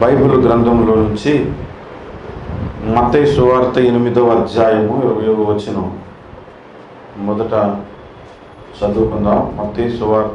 Bible గ్రంథంలో నుంచి మత్తయి సువార్త ఎనిమిదవ అధ్యాయము ఇరవై వచనం మొదట చదువుకుందాం మత్తయి సువార్త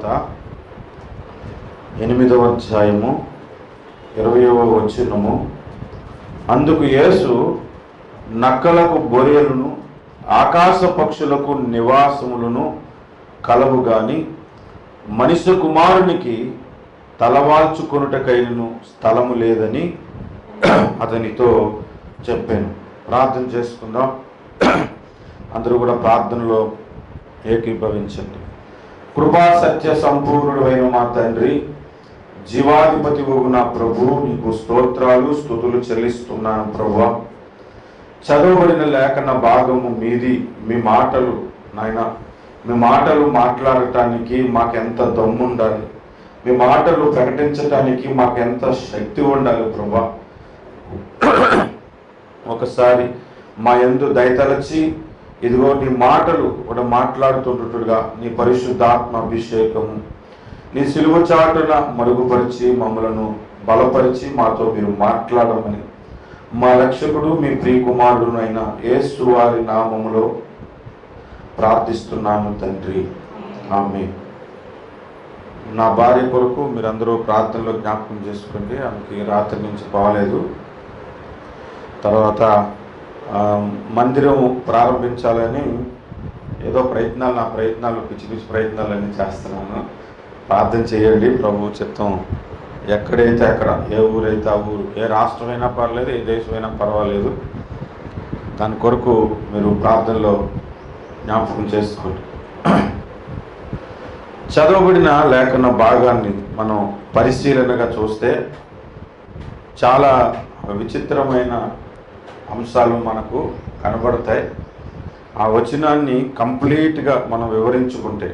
ఎనిమిదవ అధ్యాయము ఇరవయవ వచనము అందుకు యేసు నక్కలకు బొరియలను ఆకాశ పక్షులకు నివాసములను కలవు గాని మనిషి కుమారునికి తలవాల్చుకొనుటకైనను స్థలము లేదని అతనితో చెప్పాను ప్రార్థన చేసుకుందాం అందరూ కూడా ప్రార్థనలో ఏకీభవించండి కృపా సత్య సంపూర్ణుడైన మా తండ్రి జీవాధిపతి నా ప్రభు నీకు స్తోత్రాలు స్థుతులు చెల్లిస్తున్నాను ప్రభు చదవబడిన లేఖన భాగము మీది మీ మాటలు నాయన మీ మాటలు మాట్లాడటానికి మాకెంత దమ్ము ఉండాలి మీ మాటలు ప్రకటించటానికి మాకెంత శక్తి ఉండాలి ప్రభా ఒకసారి మా ఎందు దయతలచి ఇదిగో నీ మాటలు కూడా మాట్లాడుతుంటుగా నీ పరిశుద్ధాత్మ అభిషేకము నీ సిలువ చాటున మరుగుపరిచి మమ్మలను బలపరిచి మాతో మీరు మాట్లాడమని మా రక్షకుడు మీ ప్రియకుమారుడు అయిన యేసు వారి నామములో ప్రార్థిస్తున్నాను తండ్రి ఆమె నా భార్య కొరకు మీరందరూ ప్రార్థనలో జ్ఞాపకం చేసుకోండి ఆమెకి రాత్రి నుంచి బాగలేదు తర్వాత ఆ, మందిరం ప్రారంభించాలని ఏదో ప్రయత్నాలు నా ప్రయత్నాలు పిచ్చి పిచ్చి ప్రయత్నాలన్నీ చేస్తున్నాను ప్రార్థన చేయండి ప్రభు చిత్తం ఎక్కడైతే అక్కడ ఏ ఊరైతే ఆ ఊరు ఏ రాష్ట్రమైనా పర్లేదు ఏ దేశమైనా పర్వాలేదు దాని కొరకు మీరు ప్రార్థనలో జ్ఞాపకం చేసుకోండి చదవబడిన లేఖన భాగాన్ని మనం పరిశీలనగా చూస్తే చాలా విచిత్రమైన అంశాలు మనకు కనబడతాయి ఆ వచనాన్ని కంప్లీట్గా మనం వివరించుకుంటే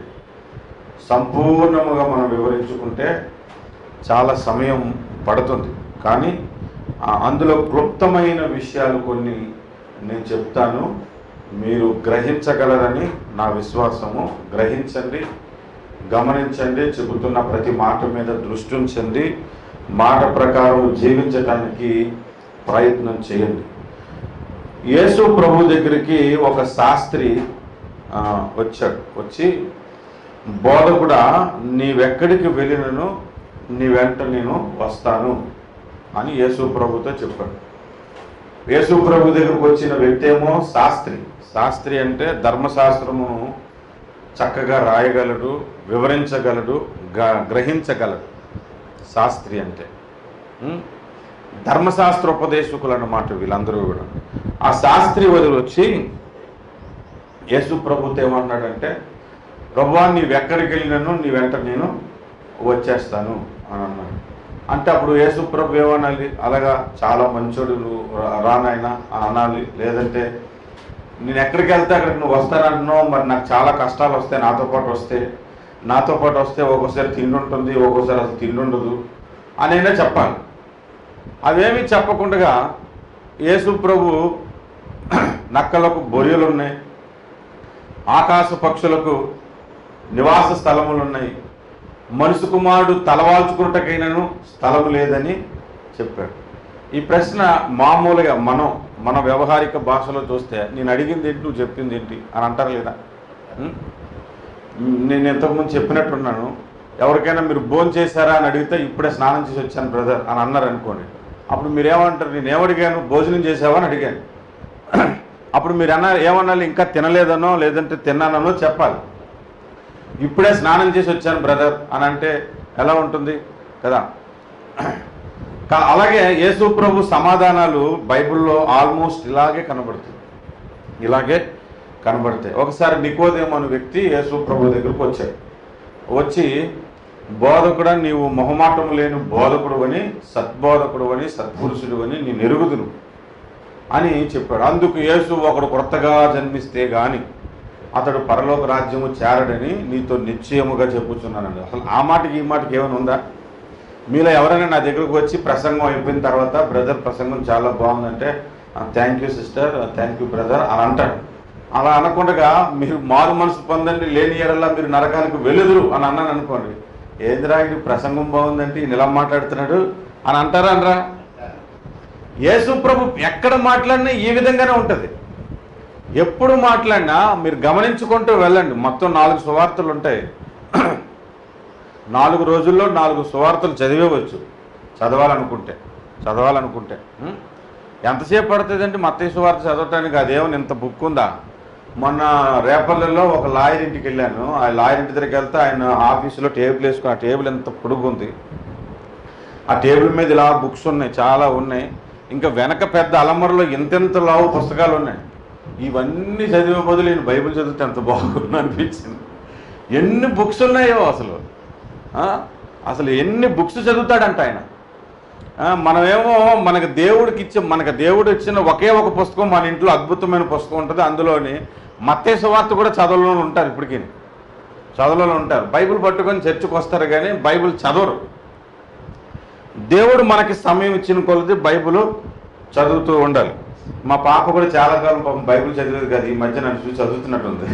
సంపూర్ణముగా మనం వివరించుకుంటే చాలా సమయం పడుతుంది కానీ ఆ అందులో క్లుప్తమైన విషయాలు కొన్ని నేను చెప్తాను మీరు గ్రహించగలరని నా విశ్వాసము గ్రహించండి గమనించండి చెబుతున్న ప్రతి మాట మీద దృష్టి ఉంచండి మాట ప్రకారం జీవించటానికి ప్రయత్నం చేయండి యేసు ప్రభు దగ్గరికి ఒక శాస్త్రి ఆ, వచ్చాడు వచ్చి బోధకుడా నీవెక్కడికి వెళ్ళినను నీ వెంట నేను వస్తాను అని యేసు ప్రభుతో చెప్పాడు యేసు ప్రభు దగ్గరకు వచ్చిన వ్యక్తి ఏమో శాస్త్రి శాస్త్రి అంటే ధర్మశాస్త్రమును చక్కగా రాయగలడు వివరించగలడు గ- గ్రహించగలడు శాస్త్రి అంటే ఉం? ధర్మశాస్త్ర ఉపదేశకులు అన్నమాట వీళ్ళందరూ కూడా ఆ శాస్త్రి వదిలి వచ్చి యేసు ప్రభుతో ఏమన్నాడంటే ప్రభువా నీవెక్కడికి వెళ్ళినను నీ వెంట నేను వచ్చేస్తాను అని అన్నాడు అంటే అప్పుడు యేసు ప్రభు ఏమనాలి అలాగా చాలా మంచోడు నువ్వు రా- రానాయనా అని అనాలి లేదంటే నేను ఎక్కడికి వెళ్తే అక్కడికి నువ్వు వస్తానంటున్నావు మరి నాకు చాలా కష్టాలు వస్తాయి నాతో పాటు వస్తే నాతో పాటు వస్తే ఒక్కోసారి తిండి ఉంటుంది ఒక్కోసారి అసలు తిండి ఉండదు అనైనా చెప్పాలి అవేమీ చెప్పకుండా యేసు ప్రభు నక్కలకు బొరియలు ఉన్నాయి ఆకాశ పక్షులకు నివాస స్థలములు ఉన్నాయి మనుషు కుమారుడు తలవాల్చుకున్నటకైనను స్థలము లేదని చెప్పాడు ఈ ప్రశ్న మామూలుగా మనం మన వ్యవహారిక భాషలో చూస్తే నేను అడిగింది ఏంటి నువ్వు చెప్పింది ఏంటి అని అంటారు లేదా ఉం? నేను ఇంతకుముందు చెప్పినట్టున్నాను ఎవరికైనా మీరు భోజనం చేశారా అని అడిగితే ఇప్పుడే స్నానం చేసి వచ్చాను బ్రదర్ అని అన్నారు అనుకోండి అప్పుడు మీరు ఏమంటారు నేను ఏమడిగాను భోజనం చేసావా అని అడిగాను అప్పుడు మీరు అన్నారు ఏమన్నాలి ఇంకా తినలేదనో లేదంటే తిన్నానో చెప్పాలి ఇప్పుడే స్నానం చేసి వచ్చాను బ్రదర్ అని అంటే ఎలా ఉంటుంది కదా కా- అలాగే యేసు ప్రభు సమాధానాలు బైబిల్లో ఆల్మోస్ట్ ఇలాగే కనబడుతుంది ఇలాగే కనబడతాయి ఒకసారి నికోదేమో అనే వ్యక్తి యేసు ప్రభు దగ్గరకు వచ్చాడు వచ్చి బోధకుడా నీవు మొహమాటం లేని బోధకుడు అని సద్బోధకుడు అని సత్పురుషుడు అని నేను ఎరుగుదును అని చెప్పాడు అందుకు యేసు ఒకడు కొత్తగా జన్మిస్తే గాని అతడు పరలోక రాజ్యము చేరడని నీతో నిశ్చయముగా చెప్పుచున్నానండి అసలు ఆ మాటకి ఈ మాటకి ఏమైనా ఉందా మీలో ఎవరైనా నా దగ్గరకు వచ్చి ప్రసంగం అయిపోయిన తర్వాత బ్రదర్ ప్రసంగం చాలా బాగుందంటే thank you sister thank you brother అని అంటాడు అలా అనకుండా మీరు మారు మనసు పొందండి లేని ఎడల్లా మీరు నరకానికి వెలుదురు అని అన్నాను అనుకోండి ఏందిరా ఇది ప్రసంగం బాగుందంటే ఈయన ఇలా మాట్లాడుతున్నాడు అని అంటారా అనరా యేసు ప్రభు ఎక్కడ మాట్లాడినా ఈ విధంగానే ఉంటుంది ఎప్పుడు మాట్లాడినా మీరు గమనించుకుంటూ వెళ్ళండి మొత్తం నాలుగు సువార్తలు ఉంటాయి నాలుగు రోజుల్లో నాలుగు సువార్తలు చదివేవచ్చు చదవాలనుకుంటే చదవాలనుకుంటే ఉం? ఎంతసేపు పడుతుందంటే మత్తయి సువార్త చదవటానికి అదేమని ఇంత బుక్ ఉందా మొన్న రేపల్లెలో ఒక లాయర్ ఇంటికి వెళ్ళాను ఆ లాయర్ ఇంటి దగ్గరికి వెళ్తే ఆయన ఆఫీసులో టేబుల్ వేసుకుని ఆ టేబుల్ ఎంత పొడుగు ఉంది ఆ టేబుల్ మీద ఇలా బుక్స్ ఉన్నాయి చాలా ఉన్నాయి ఇంకా వెనక పెద్ద అలమరలో ఇంతెంత లావు పుస్తకాలు ఉన్నాయి ఇవన్నీ చదివే బదులు నేను బైబిల్ చదివితే ఎంత బాగుంది అనిపించింది ఎన్ని బుక్స్ ఉన్నాయో అసలు ఆ? అసలు ఎన్ని బుక్స్ చదువుతాడంట ఆయన ఆ, మనమేమో మనకు దేవుడికి ఇచ్చే మనకు దేవుడు ఇచ్చిన ఒకే ఒక పుస్తకం మన ఇంట్లో అద్భుతమైన పుస్తకం ఉంటుంది అందులోని మత్తే సువార్త కూడా చదవలో ఉంటారు ఇప్పటికీ చదవలో ఉంటారు బైబిల్ పట్టుకొని చర్చకు వస్తారు కానీ బైబిల్ చదవరు దేవుడు మనకి సమయం ఇచ్చిన కొలది బైబిల్ చదువుతూ ఉండాలి మా పాప కూడా చాలా కాలం పాపం బైబిల్ చదివేది కాదు ఈ మధ్య నన్ను చూసి చదువుతున్నట్టుంది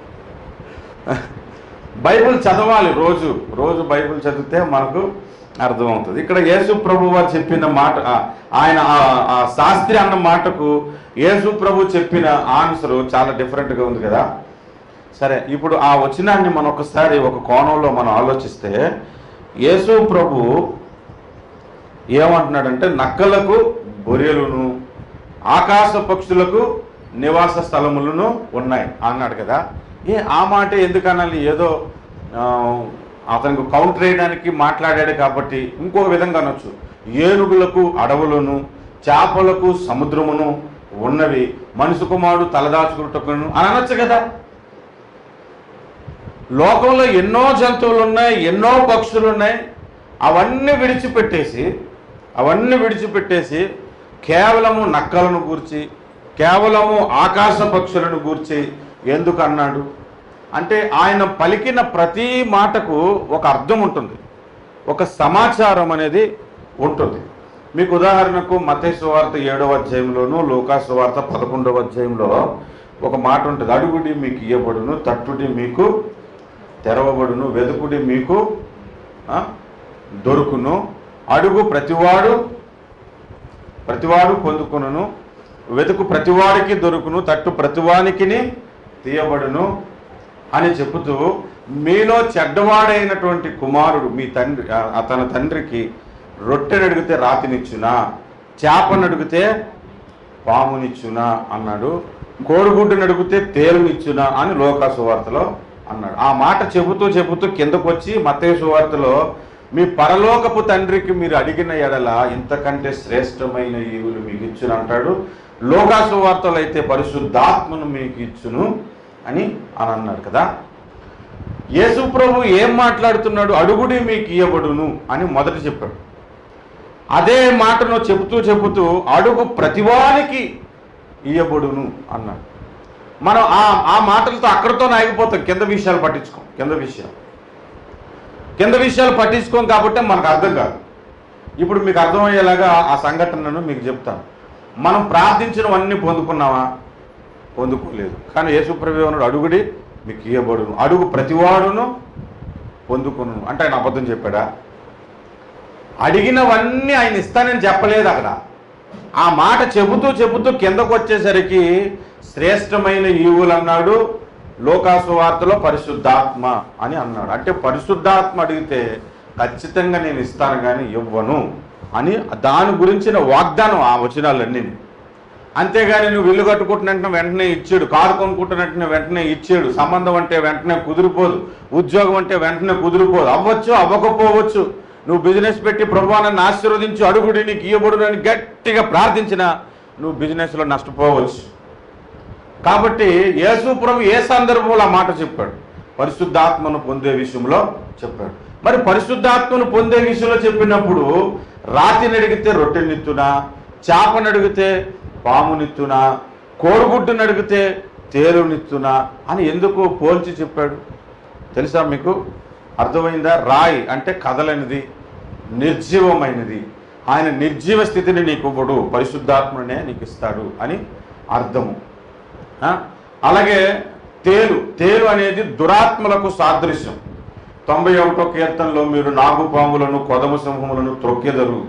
బైబిల్ చదవాలి రోజు రోజు బైబిల్ చదివితే మనకు అర్థమవుతుంది ఇక్కడ యేసు ప్రభు వారు చెప్పిన మాట ఆ, ఆయన ఆ- ఆ శాస్త్రి అన్న మాటకు యేసు ప్రభు చెప్పిన ఆన్సర్ చాలా డిఫరెంట్గా ఉంది కదా సరే ఇప్పుడు ఆ వచనాన్ని మనం ఒకసారి ఒక కోణంలో మనం ఆలోచిస్తే యేసు ప్రభు ఏమంటున్నాడంటే నక్కలకు గొర్రెలను ఆకాశ పక్షులకు నివాస స్థలములను ఉన్నాయి అన్నాడు కదా ఏ ఆ మాట ఎందుకనాలి ఏదో ఆ, అతనికి కౌంటర్ వేయడానికి మాట్లాడాడు కాబట్టి ఇంకొక విధంగా అనొచ్చు ఏనుగులకు అడవులను చేపలకు సముద్రమును ఉన్నవి మనుషు కుమారుడు తలదాచుకుంటును అని అనొచ్చు కదా లోకంలో ఎన్నో జంతువులు ఉన్నాయి ఎన్నో పక్షులు ఉన్నాయి అవన్నీ విడిచిపెట్టేసి అవన్నీ విడిచిపెట్టేసి కేవలము నక్కలను గూర్చి కేవలము ఆకాశ పక్షులను గూర్చి ఎందుకు అన్నాడు అంటే ఆయన పలికిన ప్రతి మాటకు ఒక అర్థం ఉంటుంది ఒక సమాచారం అనేది ఉంటుంది మీకు ఉదాహరణకు మతేశ్వ వార్త ఏడవ అధ్యాయంలోను లోకాసు వార్త పదకొండవ అధ్యాయంలో ఒక మాట ఉంటుంది అడుగుడి మీకు ఇయ్యబడును తట్టుడి మీకు తెరవబడును వెతుకుడి మీకు ఆ, దొరుకును అడుగు ప్రతివాడు ప్రతివాడు పొందుకును వెతుకు ప్రతివాడికి దొరుకును తట్టు ప్రతివానికి తీయబడును అని చెబుతూ మీలో చెడ్డవాడైనటువంటి కుమారుడు మీ తండ్రి ఆ, ఆ తన తండ్రికి రొట్టెను అడిగితే రాతినిచ్చునా చేపను అడిగితే పామునిచ్చునా అన్నాడు కోడిగుడ్డును అడిగితే తేలునిచ్చునా అని లోకా సువార్తలో అన్నాడు ఆ మాట చెబుతూ చెబుతూ కిందకు వచ్చి మత్తయి సువార్తలో మీ పరలోకపు తండ్రికి మీరు అడిగిన ఎడల ఇంతకంటే శ్రేష్టమైన ఈవులు మీకు ఇచ్చును అంటాడు లోకా సువార్తలో అయితే పరిశుద్ధాత్మను మీకు ఇచ్చును అని అని అన్నాడు కదా యేసు ప్రభు ఏం మాట్లాడుతున్నాడు అడుగుడి మీకు ఇయ్యబడును అని మొదట చెప్పాడు అదే మాటను చెబుతూ చెబుతూ అడుగు ప్రతివానికి ఇయ్యబడును అన్నాడు మనం ఆ ఆ మాటలతో అక్కడితో ఆగిపోతాం కింద విషయాలు పట్టించుకోం కింద విషయాలు కింద విషయాలు పట్టించుకోం కాబట్టి మనకు అర్థం కాదు ఇప్పుడు మీకు అర్థమయ్యేలాగా ఆ సంఘటనను మీకు చెప్తాను మనం ప్రార్థించినవన్నీ పొందుకున్నామా పొందుకోలేదు కానీ యేసుప్రభు అన్నాడు అడుగుడి మీకు ఇయ్యబడును అడుగు ప్రతివాడును పొందుకును అంటే ఆయన అబద్ధం చెప్పాడా అడిగినవన్నీ ఆయన ఇస్తానని చెప్పలేదు అక్కడ ఆ మాట చెబుతూ చెబుతూ కిందకు వచ్చేసరికి శ్రేష్టమైన ఈవులు అన్నాడు లోకాసు వార్తలో పరిశుద్ధాత్మ అని అన్నాడు అంటే పరిశుద్ధాత్మ అడిగితే ఖచ్చితంగా నేను ఇస్తాను కానీ ఇవ్వను అని దాని గురించిన వాగ్దానం ఆ వచనాలన్నీ అంతేగాని నువ్వు ఇల్లు కట్టుకుంటున్నట్టు వెంటనే ఇచ్చాడు కారు కొనుక్కుంటున్నట్టు వెంటనే ఇచ్చాడు సంబంధం అంటే వెంటనే కుదిరిపోదు ఉద్యోగం అంటే వెంటనే కుదిరిపోదు అవ్వచ్చు అవ్వకపోవచ్చు నువ్వు బిజినెస్ పెట్టి ప్రభువాన్ని ఆశీర్వదించి అడుగుడి నీకు ఇయ్యబడు అని గట్టిగా ప్రార్థించినా నువ్వు బిజినెస్లో నష్టపోవచ్చు కాబట్టి యేసు ప్రభు ఏ సందర్భంలో ఆ మాట చెప్పాడు పరిశుద్ధాత్మను పొందే విషయంలో చెప్పాడు మరి పరిశుద్ధాత్మను పొందే విషయంలో చెప్పినప్పుడు రాతిని అడిగితే రొట్టెనిత్తునా చేపను అడిగితే పామునిత్తునా కోడిగుడ్డుని అడిగితే తేలునిత్తునా అని ఎందుకు పోల్చి చెప్పాడు తెలుసా మీకు అర్థమైందా రాయి అంటే కదలనిది నిర్జీవమైనది ఆయన నిర్జీవ స్థితిని నీకు ఇవ్వడు పరిశుద్ధాత్మనే నీకు ఇస్తాడు అని అర్థము ఆ? అలాగే తేలు తేలు అనేది దురాత్మలకు సాదృశ్యం తొంభై ఒకటో కీర్తనలో మీరు నాగుపాములను కొదమ సింహములను త్రొక్కెదరు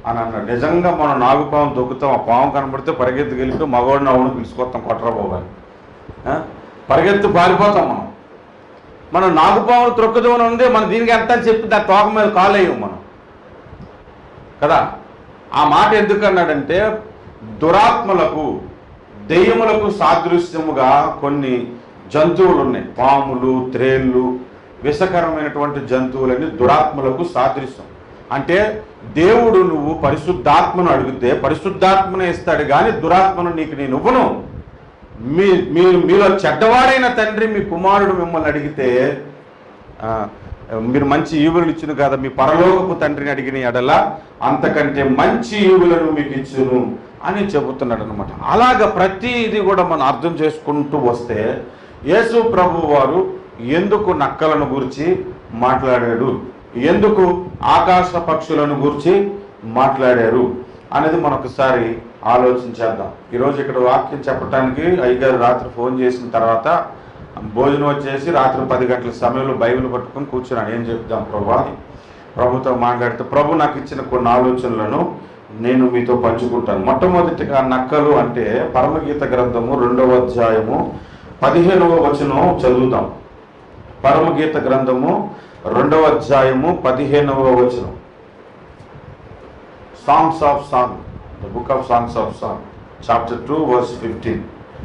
అని అన్నాడు నిజంగా మనం నాగుపాము దొక్కుతాం ఆ పాము కనబడితే పరిగెత్తుకు వెళ్ళి మగవాడిని అవును పిలుచుకొస్తాం కొట్టరబోగాని పరిగెత్తు పారిపోతాం మనం మనం నాగుపాములు త్రొక్కుదామని ఉంది మనం దీనికి ఎంత అని చెప్పి దాని తోక మీద కాలు వేయం మనం కదా ఆ మాట ఎందుకు అన్నాడంటే దురాత్మలకు దెయ్యములకు సాదృశ్యముగా కొన్ని జంతువులు ఉన్నాయి పాములు త్రేళ్ళు విషకరమైనటువంటి జంతువులని దురాత్మలకు సాదృశ్యం అంటే దేవుడు నువ్వు పరిశుద్ధాత్మను అడిగితే పరిశుద్ధాత్మను ఇస్తాడు కానీ దురాత్మను నీకు నేను ఇవ్వను మీ మీరు మీలో చెడ్డవాడైన తండ్రి మీ కుమారుడు మిమ్మల్ని అడిగితే ఆ, మీరు మంచి ఈవులను ఇచ్చును కదా మీ పరలోకపు తండ్రిని అడిగిన ఎడల అంతకంటే మంచి ఈవులను మీకు ఇచ్చును అని చెబుతున్నాడు అనమాట అలాగ ప్రతి ఇది కూడా మనం అర్థం చేసుకుంటూ వస్తే యేసు ప్రభు వారు ఎందుకు నక్కలను గురించి మాట్లాడాడు ఎందుకు ఆకాశ పక్షులను గురించి మాట్లాడారు అనేది మనం ఒకసారి ఆలోచించేద్దాం ఈరోజు ఇక్కడ వాక్యం చెప్పడానికి అయ్యగారు రాత్రి ఫోన్ చేసిన తర్వాత భోజనం వచ్చేసి రాత్రి పది గంటల సమయంలో బైబిల్ పట్టుకొని కూర్చున్నాను ఏం చెప్దాం ప్రభు అని ప్రభుతో మాట్లాడితే ప్రభు నాకు ఇచ్చిన కొన్ని ఆలోచనలను నేను మీతో పంచుకుంటాను మొట్టమొదటిగా నక్కలు అంటే పరమగీత గ్రంథము రెండవ అధ్యాయము పదిహేనవ వచనం చదువుదాం పరమగీత గ్రంథము రెండవ అధ్యాయము పదిహేనవ వచనం songs of song the book of songs of song chapter two verse fifteen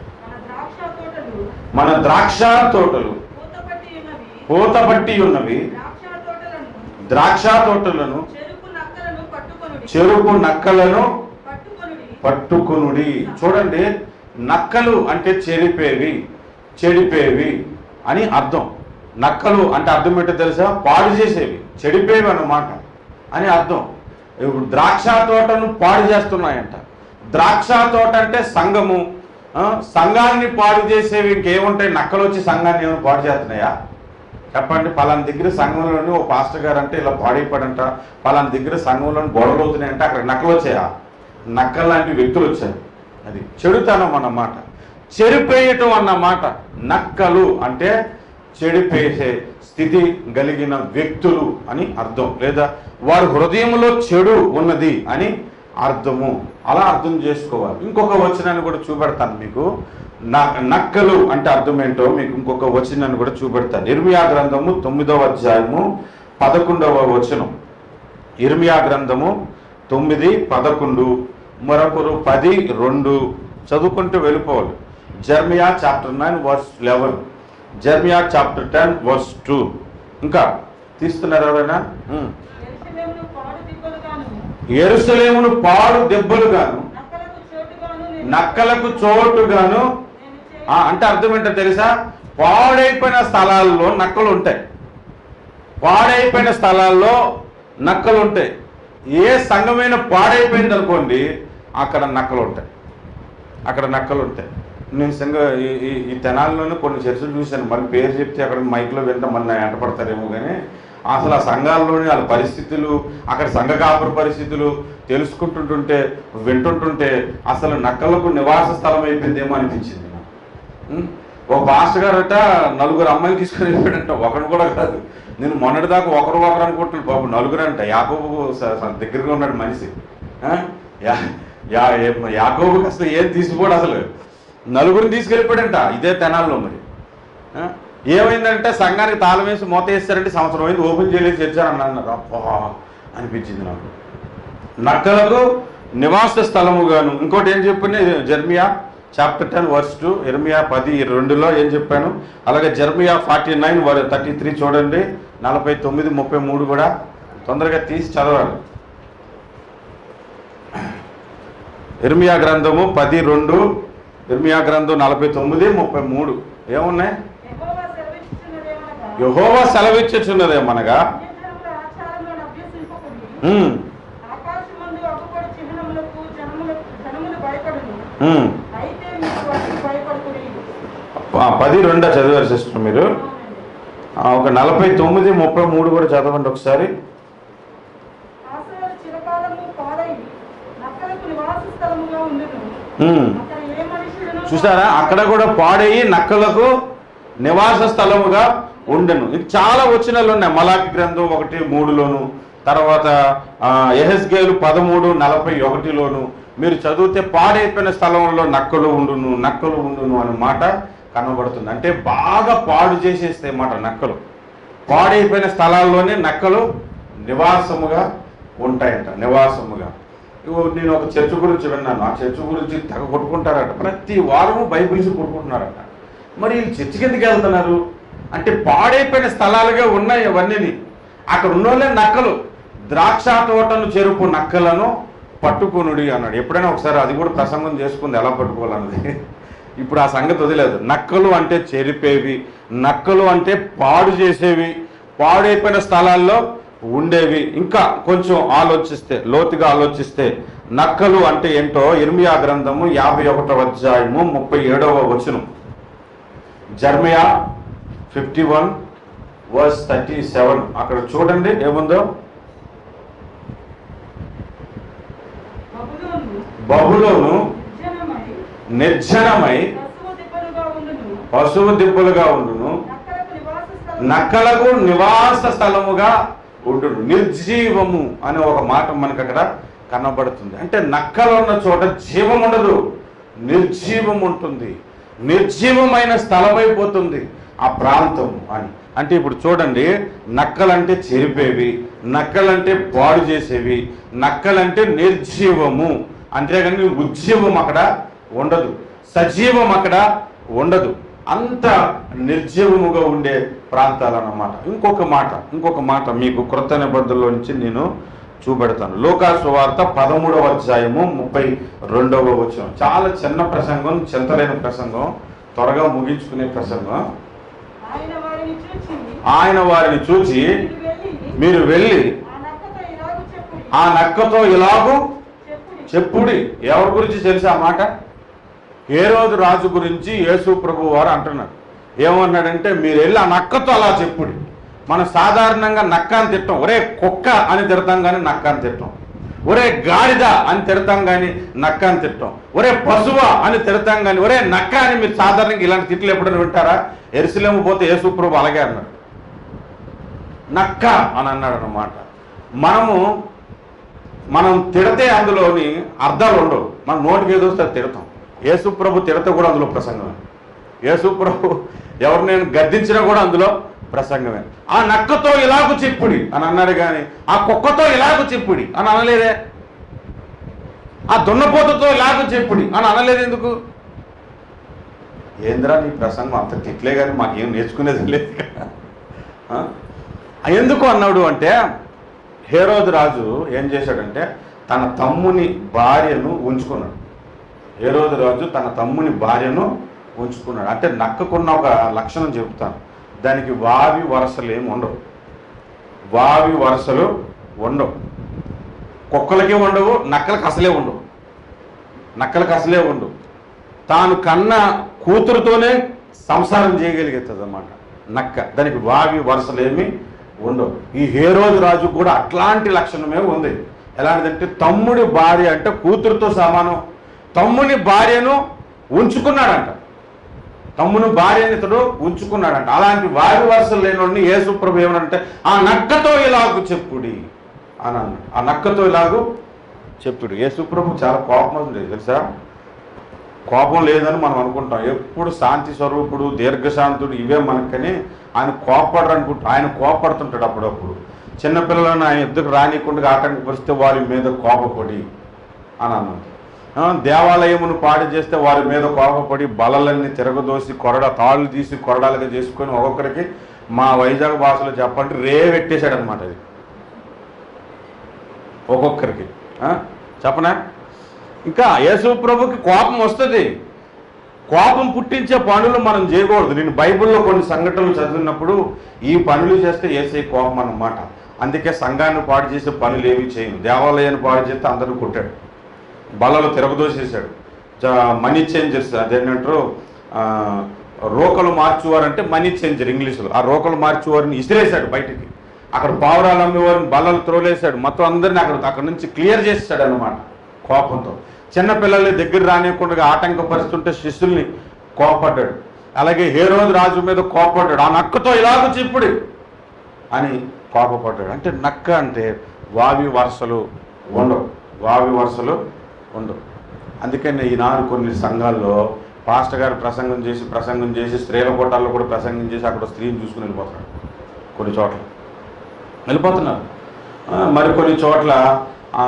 మన ద్రాక్ష మన ద్రాక్ష తోటలు తోటలు పూతపట్టి ఉన్నవి పూతపట్టి ఉన్నవి ద్రాక్ష తోటలను ద్రాక్ష తోటలను చెరుకు నక్కలను పట్టుకొనుడి చెరుకు నక్కలను పట్టుకొనుడి పట్టుకునుడి చూడండి నక్కలు అంటే చెరిపేవి చెడిపేవి అని అర్థం నక్కలు అంటే అర్థం ఏంటో తెలుసా పాడు చేసేవి చెడిపేవి అన్నమాట అని అర్థం ఇప్పుడు ద్రాక్ష తోటను పాడు చేస్తున్నాయంట ద్రాక్ష తోట అంటే సంఘము ఆ, సంఘాన్ని పాడు చేసేవి ఇంకేముంటాయి నక్కలు వచ్చి సంఘాన్ని ఏమైనా పాడు చేస్తున్నాయా చెప్పండి పలానా దగ్గర సంఘంలోని ఓ పాస్టర్ గారు అంటే ఇలా పాడైపోడంట పలానా దగ్గర సంఘంలోని గొడవలు అవుతున్నాయంటే అక్కడ నక్కలు వచ్చాయా నక్కలు లాంటి వ్యక్తులు వచ్చారు అది చెడుతనం అన్నమాట చెడిపేయటం అన్నమాట నక్కలు అంటే చెడిపేసే స్థితి కలిగిన వ్యక్తులు అని అర్థం లేదా వారి హృదయంలో చెడు ఉన్నది అని అర్థము అలా అర్థం చేసుకోవాలి ఇంకొక వచనాన్ని కూడా చూపెడతాను మీకు న- నక్కలు అంటే అర్థం ఏంటో మీకు ఇంకొక వచనాన్ని కూడా చూపెడతాను ఇర్మియా గ్రంథము తొమ్మిదవ అధ్యాయము పదకొండవ వచనం ఇర్మియా గ్రంథము తొమ్మిది పదకొండు మరొకరు పది రెండు చదువుకుంటూ వెళ్ళిపోవాలి Jeremiah chapter nine verse eleven Jeremiah chapter ten verse two ఇంకా తీస్తున్నారు ఎవరైనా ఉమ్. ఎరుసలేమును పాడు దిబ్బలుగాను ఎరుసలేమును పాడు దెబ్బలుగాను నక్కలకు చోటుగాను నేను నక్కలకు చోటుగాను నేను చే- ఆ, అంటే అర్థం ఏంటో తెలుసా పాడైపోయిన స్థలాల్లో నక్కలు ఉంటాయి పాడైపోయిన స్థలాల్లో నక్కలు ఉంటాయి ఏ సంఘమైన పాడైపోయింది అనుకోండి అక్కడ నక్కలు ఉంటాయి అక్కడ నక్కలు ఉంటాయి నేను సంఘ ఈ ఈ- ఈ తెనాల్లోనే కొన్ని చర్చలు చూశాను మళ్ళీ పేరు చెప్తే అక్కడ మైక్లో వింటాం మళ్ళీ ఎంట పడతారేమో కానీ అసలు ఆ సంఘాల్లోని వాళ్ళ పరిస్థితులు అక్కడ సంఘ కాపుర పరిస్థితులు తెలుసుకుంటుంటుంటే వింటుంటుంటే అసలు నక్కలకు నివాస స్థలం అయిపోయిందేమో అనిపించింది నాకు ఉం? ఒక మాస్టర్ గారట నలుగురు అమ్మాయిలు తీసుకొని వెళ్ళాడంట ఒకడు కూడా కాదు నేను మొన్నటిదాకా ఒకరు ఒకరు అనుకుంటున్నాను బాబు నలుగురు అంట యాకోబు స- స- దగ్గరగా ఉన్నాడు మనిషి ఆ? యా- యా ఏ- యాకోబుకి అసలు ఏం తీసిపోడు అసలు నలుగురిని తీసుకెళ్ళిపోయాడంట ఇదే తెనాల్లో మరి ఆ? ఏమైందంటే సంఘానికి తాళం వేసి మూత వేస్తారంటే సంవత్సరం అయింది ఓపెన్ చేయలేదు తెచ్చారని అన్నారు అబ్బా అనిపించింది నాకు నక్కలకు నివాస స్థలముగాను ఇంకోటి ఏం చెప్పండి Jeremiah chapter ten verse two ఇర్మియా పది రెండులో ఏం చెప్పాను అలాగే Jeremiah forty nine thirty three చూడండి నలభై తొమ్మిది ముప్పై మూడు కూడా తొందరగా తీసి చదవాలి ఇర్మియా గ్రంథము పది రెండు ఇర్మియా గ్రంథం నలభై తొమ్మిది ముప్పై మూడు ఏమున్నాయి యెహోవా సెలవిచ్చుచున్నదేమనగా, యహోవా సెలవిచ్చుచున్నదేమనగా అన్యజనుల ఆచారములను అభ్యసింపకుడి. ఉమ్, ఆకాశమందు అగుపడు చిహ్నములకు జనములకు జనములు భయపడును ఉమ్. అయితే మీరు వాటికి భయపడుకుని ఆ, పది రెండా చదివారు సిస్టర్ మీరు ఆ, ఒక నలభై తొమ్మిది ముప్పై మూడు కూడా చదవండి ఒకసారి ఆశయాలు చిరకాలము పాడై నక్కలకు నివాస స్థలముగా ఉండును ఉమ్. అక్కడ ఏ మనుషుడును చూసారా అక్కడ కూడా పాడయి నక్కలకు నివాస స్థలముగా ఉండెను ఇది చాలా వచనాలు ఉన్నాయి మలాకి గ్రంథం ఒకటి మూడులోను తర్వాత ఎహెస్గేలు పదమూడు నలభై ఒకటిలోను మీరు చదివితే పాడైపోయిన స్థలంలో నక్కలు ఉండును నక్కలు ఉండును అనే మాట కనబడుతుంది అంటే బాగా పాడు చేసేస్తాయి మాట నక్కలు పాడైపోయిన స్థలాల్లోనే నక్కలు నివాసముగా ఉంటాయంట నివాసముగా ఇగో నేను ఒక చర్చ్ గురించి విన్నాను ఆ చర్చ్ గురించి తెగ కొట్టుకుంటారట ప్రతి వారము బైబిల్స్ కొట్టుకుంటున్నారట మరి వీళ్ళు చర్చికి ఎందుకు వెళ్తున్నారు అంటే పాడైపోయిన స్థలాలుగా ఉన్నాయి అవన్నీ అక్కడ ఉన్నోళ్ళే నక్కలు ద్రాక్ష తోటను చెరుపు నక్కలను పట్టుకునుడి అన్నాడు ఎప్పుడైనా ఒకసారి అది కూడా ప్రసంగం చేసుకుంది ఎలా పట్టుకోవాలన్నది ఇప్పుడు ఆ సంగతి వదిలేదు నక్కలు అంటే చెరిపేవి నక్కలు అంటే పాడు చేసేవి పాడైపోయిన స్థలాల్లో ఉండేవి ఇంకా కొంచెం ఆలోచిస్తే లోతుగా ఆలోచిస్తే నక్కలు అంటే ఏంటో ఇర్మియా గ్రంథము యాభై ఒకటవ అధ్యాయము ముప్పై ఏడవ వచనం Jeremiah fifty one verse thirty seven అక్కడ చూడండి ఏముందో బబులోను బహులోను నిర్జనమై నిర్జనమై పశువు దిబ్బలుగా ఉండును పశువు దిబ్బలుగా ఉండును నక్కలకు నివాస స్థలం నక్కలకు నివాస స్థలముగా ఉండును నిర్జీవము అనే ఒక మాట మనకు అక్కడ కనబడుతుంది అంటే నక్కలు ఉన్న చోట జీవం ఉండదు నిర్జీవం ఉంటుంది నిర్జీవమైన స్థలమైపోతుంది ఆ ప్రాంతం అని అంటే ఇప్పుడు చూడండి నక్కలంటే చెరిపేవి నక్కలంటే పాడు చేసేవి నక్కలంటే నిర్జీవము అంతేగాని ఉజ్జీవం అక్కడ ఉండదు సజీవం అక్కడ ఉండదు అంత నిర్జీవముగా ఉండే ప్రాంతాలు అన్నమాట ఇంకొక మాట ఇంకొక మాట మీకు క్రొత్త నిబంధనలో నుంచి నేను చూపెడతాను లోకాసు వార్త పదమూడవ అధ్యాయము ముప్పై రెండవ వచనం చాలా చిన్న ప్రసంగం చింతలేని ప్రసంగం త్వరగా ముగించుకునే ప్రసంగం ఆయన వారిని చూచి ఆయన వారిని చూచి మీరు వెళ్ళి మీరు వెళ్ళి ఆ నక్కతో ఇలాగు చెప్పుడి ఆ నక్కతో ఇలాగూ చెప్పుడి చెప్పుడి ఎవరి గురించి తెలుసా ఆ మాట ఏ రోజు రాజు గురించి యేసు ప్రభు వారు అంటున్నారు ఏమన్నాడంటే మీరు వెళ్ళి ఆ నక్కతో అలా చెప్పుడి మనం సాధారణంగా నక్క అని తిట్టాం ఒరే కుక్క అని తిడతాం కానీ నక్క అని తిట్టాం ఒరే గాడిద అని తిడతాం కానీ నక్క అని తిట్టాం ఒరే పశువ అని తిడతాం కానీ ఒరే నక్క అని మీరు సాధారణంగా ఇలాంటి తిట్లు ఎప్పుడైనా వింటారా ఎరుసలేము పోతే యేసు ప్రభు అలాగే అన్నాడు నక్క అని అన్నాడు అనమాట మనము మనం తిడితే అందులోని అర్థాలు ఉండవు మన నోటికి ఏదో వస్తే అది తిడతాం యేసుప్రభు తిడితే కూడా అందులో ప్రసంగమే యేసుప్రభు ఎవరు నేను గద్దించినా కూడా అందులో ప్రసంగమే ఆ నక్కతో ఇలాగు చెప్పుడి అని అన్నాడు కానీ ఆ కుక్కతో ఇలాగు చెప్పుడి అని అనలేదే ఆ దున్నపోతుతో ఇలాగు చెప్పుడి అని అనలేదు ఎందుకు ఏంద్రా నీ ప్రసంగం అంత తిట్లే కానీ మాకేం నేర్చుకునేది లేదు కదా. ఆ? ఎందుకు అన్నాడు అంటే హేరోదు రాజు ఏం చేశాడంటే తన తమ్ముని భార్యను ఉంచుకున్నాడు హేరోదు రాజు తన తమ్ముని భార్యను ఉంచుకున్నాడు అంటే నక్కకున్న ఒక లక్షణం చెబుతాను దానికి వావి వరసలు ఏమి ఉండవు వావి వరసలు ఉండవు కుక్కలకి ఉండవు నక్కలకి అసలే ఉండవు నక్కలకు అసలే ఉండవు తాను కన్న కూతురుతోనే సంసారం చేయగలుగుతుంది అన్నమాట నక్క దానికి వావి వరుసలేమి ఉండవు ఈ హేరోజు రాజు కూడా అట్లాంటి లక్షణమే ఉంది ఎలాంటిదంటే తమ్ముడి భార్య అంటే కూతురుతో సమానం తమ్ముని భార్యను ఉంచుకున్నాడంట తమ్ముని భార్యని ఇతడు ఉంచుకున్నాడంట అలాంటి వారి వరుసలు లేని యేసుప్రభు ఏమనంటే ఆ నక్కతో ఇలాగు చెప్పుడి అని అన్నాడు ఆ నక్కతో ఇలాగు చెప్పుడు యేసుప్రభు చాలా కోపం ఉంది తెలుసా కోపం లేదని మనం అనుకుంటాం ఎప్పుడు శాంతి స్వరూపుడు దీర్ఘశాంతుడు ఇవే మనకని ఆయన కోపడరు అనుకుంటా ఆయన కోపడుతుంటాడు అప్పుడప్పుడు చిన్నపిల్లలను ఆయన ఎద్దుకు రానికుండా ఆటంకపరిస్తే వారి మీద కోపపడి అని అన్నది ఆ, దేవాలయమును పాడి చేస్తే వారి మీద కోపపడి బలలన్నీ తిరగదోసి కొరడ తాళ్ళు తీసి కొరడాలుగా చేసుకొని ఒక్కొక్కరికి మా వైజాగ్ భాషలో చెప్పంటే రే పెట్టేశాడు అనమాట అది ఒక్కొక్కరికి ఆ? చెప్పనా ఇంకా యేసు ప్రభుకి కోపం వస్తుంది కోపం పుట్టించే పనులు మనం చేయకూడదు నేను బైబిల్లో కొన్ని సంఘటనలు చదివినప్పుడు ఈ పనులు చేస్తే ఏసే కోపం అన్నమాట అందుకే సంఘాన్ని పాడు చేసే పనులు ఏమీ చేయను దేవాలయాన్ని పాడు చేస్తే అందరూ కొట్టాడు బల్లలు తిరగదోసేసాడు జ- మనీ చేంజర్స్ అదేంటంటారు ఆ, రోకలు మార్చువారంటే మనీ చేంజర్ ఇంగ్లీష్లో ఆ రోకలు మార్చువారిని ఇసిరేశాడు బయటికి అక్కడ పావురాలు అమ్మేవారిని బల్లలు త్రోలేశాడు మొత్తం అందరిని అక్కడ అక్కడ నుంచి క్లియర్ చేస్తాడు అనమాట కోపంతో చిన్నపిల్లల్ని దగ్గర రానియకుండా ఆటంకపరుస్తుంటే శిష్యుల్ని కోపడ్డాడు అలాగే హేరోదు రాజు మీద కోపడ్డాడు ఆ నక్కతో ఇలాగ చెప్పుడు అని కోపపడ్డాడు అంటే నక్క అంటే వావి వరుసలు ఉండవు వావి వరుసలు ఉండవు అందుకని ఈనాడు కొన్ని సంఘాల్లో పాస్టర్ గారు ప్రసంగం చేసి ప్రసంగం చేసి స్త్రీల కోటాల్లో కూడా ప్రసంగం చేసి అక్కడ స్త్రీని చూసుకుని వెళ్ళిపోతున్నాడు కొన్ని చోట్ల వెళ్ళిపోతున్నారు ఆ, మరి కొన్ని చోట్ల ఆ,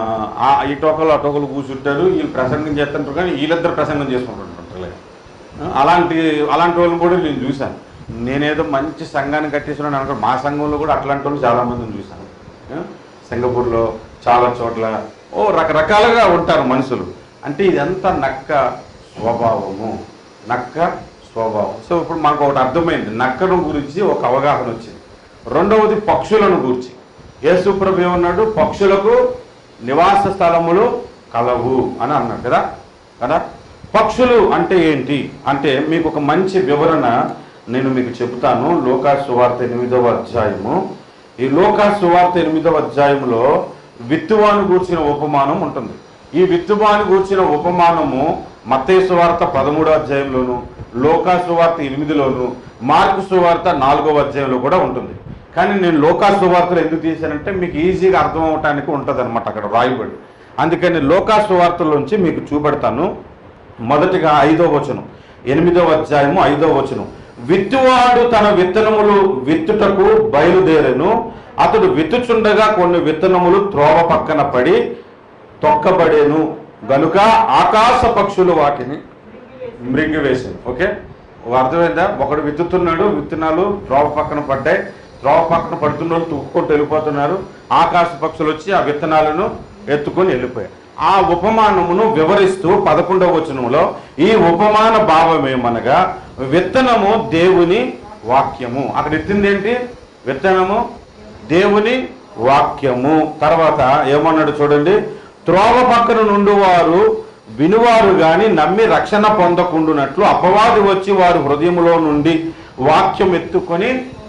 ఆ ఈ టోకలు ఆ టోకలు కూర్చుంటారు వీళ్ళు ప్రసంగం చేస్తుంటారు కానీ వీళ్ళిద్దరు ప్రసంగం చేసుకుంటుంటారు ఆ, అలాంటి అలాంటి వాళ్ళని కూడా నేను చూశాను నేనేదో మంచి సంఘాన్ని కట్టేసిన అనుకో మా సంఘంలో కూడా అట్లాంటి వాళ్ళు చాలామందిని చూశాను ఆ, సింగపూర్లో చాలా చోట్ల ఓ రకరకాలుగా ఉంటారు మనుషులు అంటే ఇదంతా నక్క స్వభావము నక్క స్వభావం సో ఇప్పుడు మాకు ఒకటి అర్థమైంది నక్కను గురించి ఒక అవగాహన వచ్చింది రెండవది పక్షులను గురించి యేసుప్రభు ఏమన్నాడు పక్షులకు నివాస స్థలములు కలవు అని అన్నాడు కదా కదా పక్షులు అంటే ఏంటి అంటే మీకు ఒక మంచి వివరణ నేను మీకు చెబుతాను లోకా సువార్త ఎనిమిదవ అధ్యాయము ఈ లోకా సువార్త ఎనిమిదవ అధ్యాయంలో విత్తువాను గూర్చిన ఉపమానం ఉంటుంది ఈ విత్తువాను గూర్చిన ఉపమానము మత్తయి సువార్త పదమూడో అధ్యాయంలోను లోకా సువార్త ఎనిమిదిలోను మార్కు సువార్త నాలుగవ అధ్యాయంలో కూడా ఉంటుంది కానీ నేను లోకా సువార్తలు ఎందుకు తీశానంటే మీకు ఈజీగా అర్థం అవటానికి ఉంటుంది అనమాట అక్కడ రాయబడి అందుకని లోకా సువార్తలోంచి మీకు చూపెడతాను మొదటిగా ఐదో వచనం ఎనిమిదవ అధ్యాయము ఐదో వచనం విత్తువాడు తన విత్తనములు విత్తుటకు బయలుదేరెను అతడు విత్తుచుండగా కొన్ని విత్తనములు త్రోవ పక్కన పడి తొక్కబడేను గనుక ఆకాశ పక్షులు వాటిని మృంగివేసింది ఓకే అర్థమైందా ఒకడు విత్తుతున్నాడు విత్తనాలు త్రోవ పక్కన పడ్డాయి త్రోవ పక్కన పడుతున్న వాళ్ళు తుక్కుంటూ వెళ్ళిపోతున్నారు ఆకాశ పక్షులు వచ్చి ఆ విత్తనాలను ఎత్తుకొని వెళ్ళిపోయాయి ఆ ఉపమానమును వివరిస్తూ పదకొండవ వచనంలో ఈ ఉపమాన భావం ఏమనగా విత్తనము దేవుని వాక్యము అక్కడ ఎత్తింది ఏంటి విత్తనము దేవుని వాక్యము తర్వాత ఏమన్నాడు చూడండి త్రోవ పక్కన నుండి వారు వినువారు గాని నమ్మి రక్షణ పొందకుండునట్లు అపవాది వచ్చి వారి హృదయములో నుండి వాక్యం ఎత్తుకొని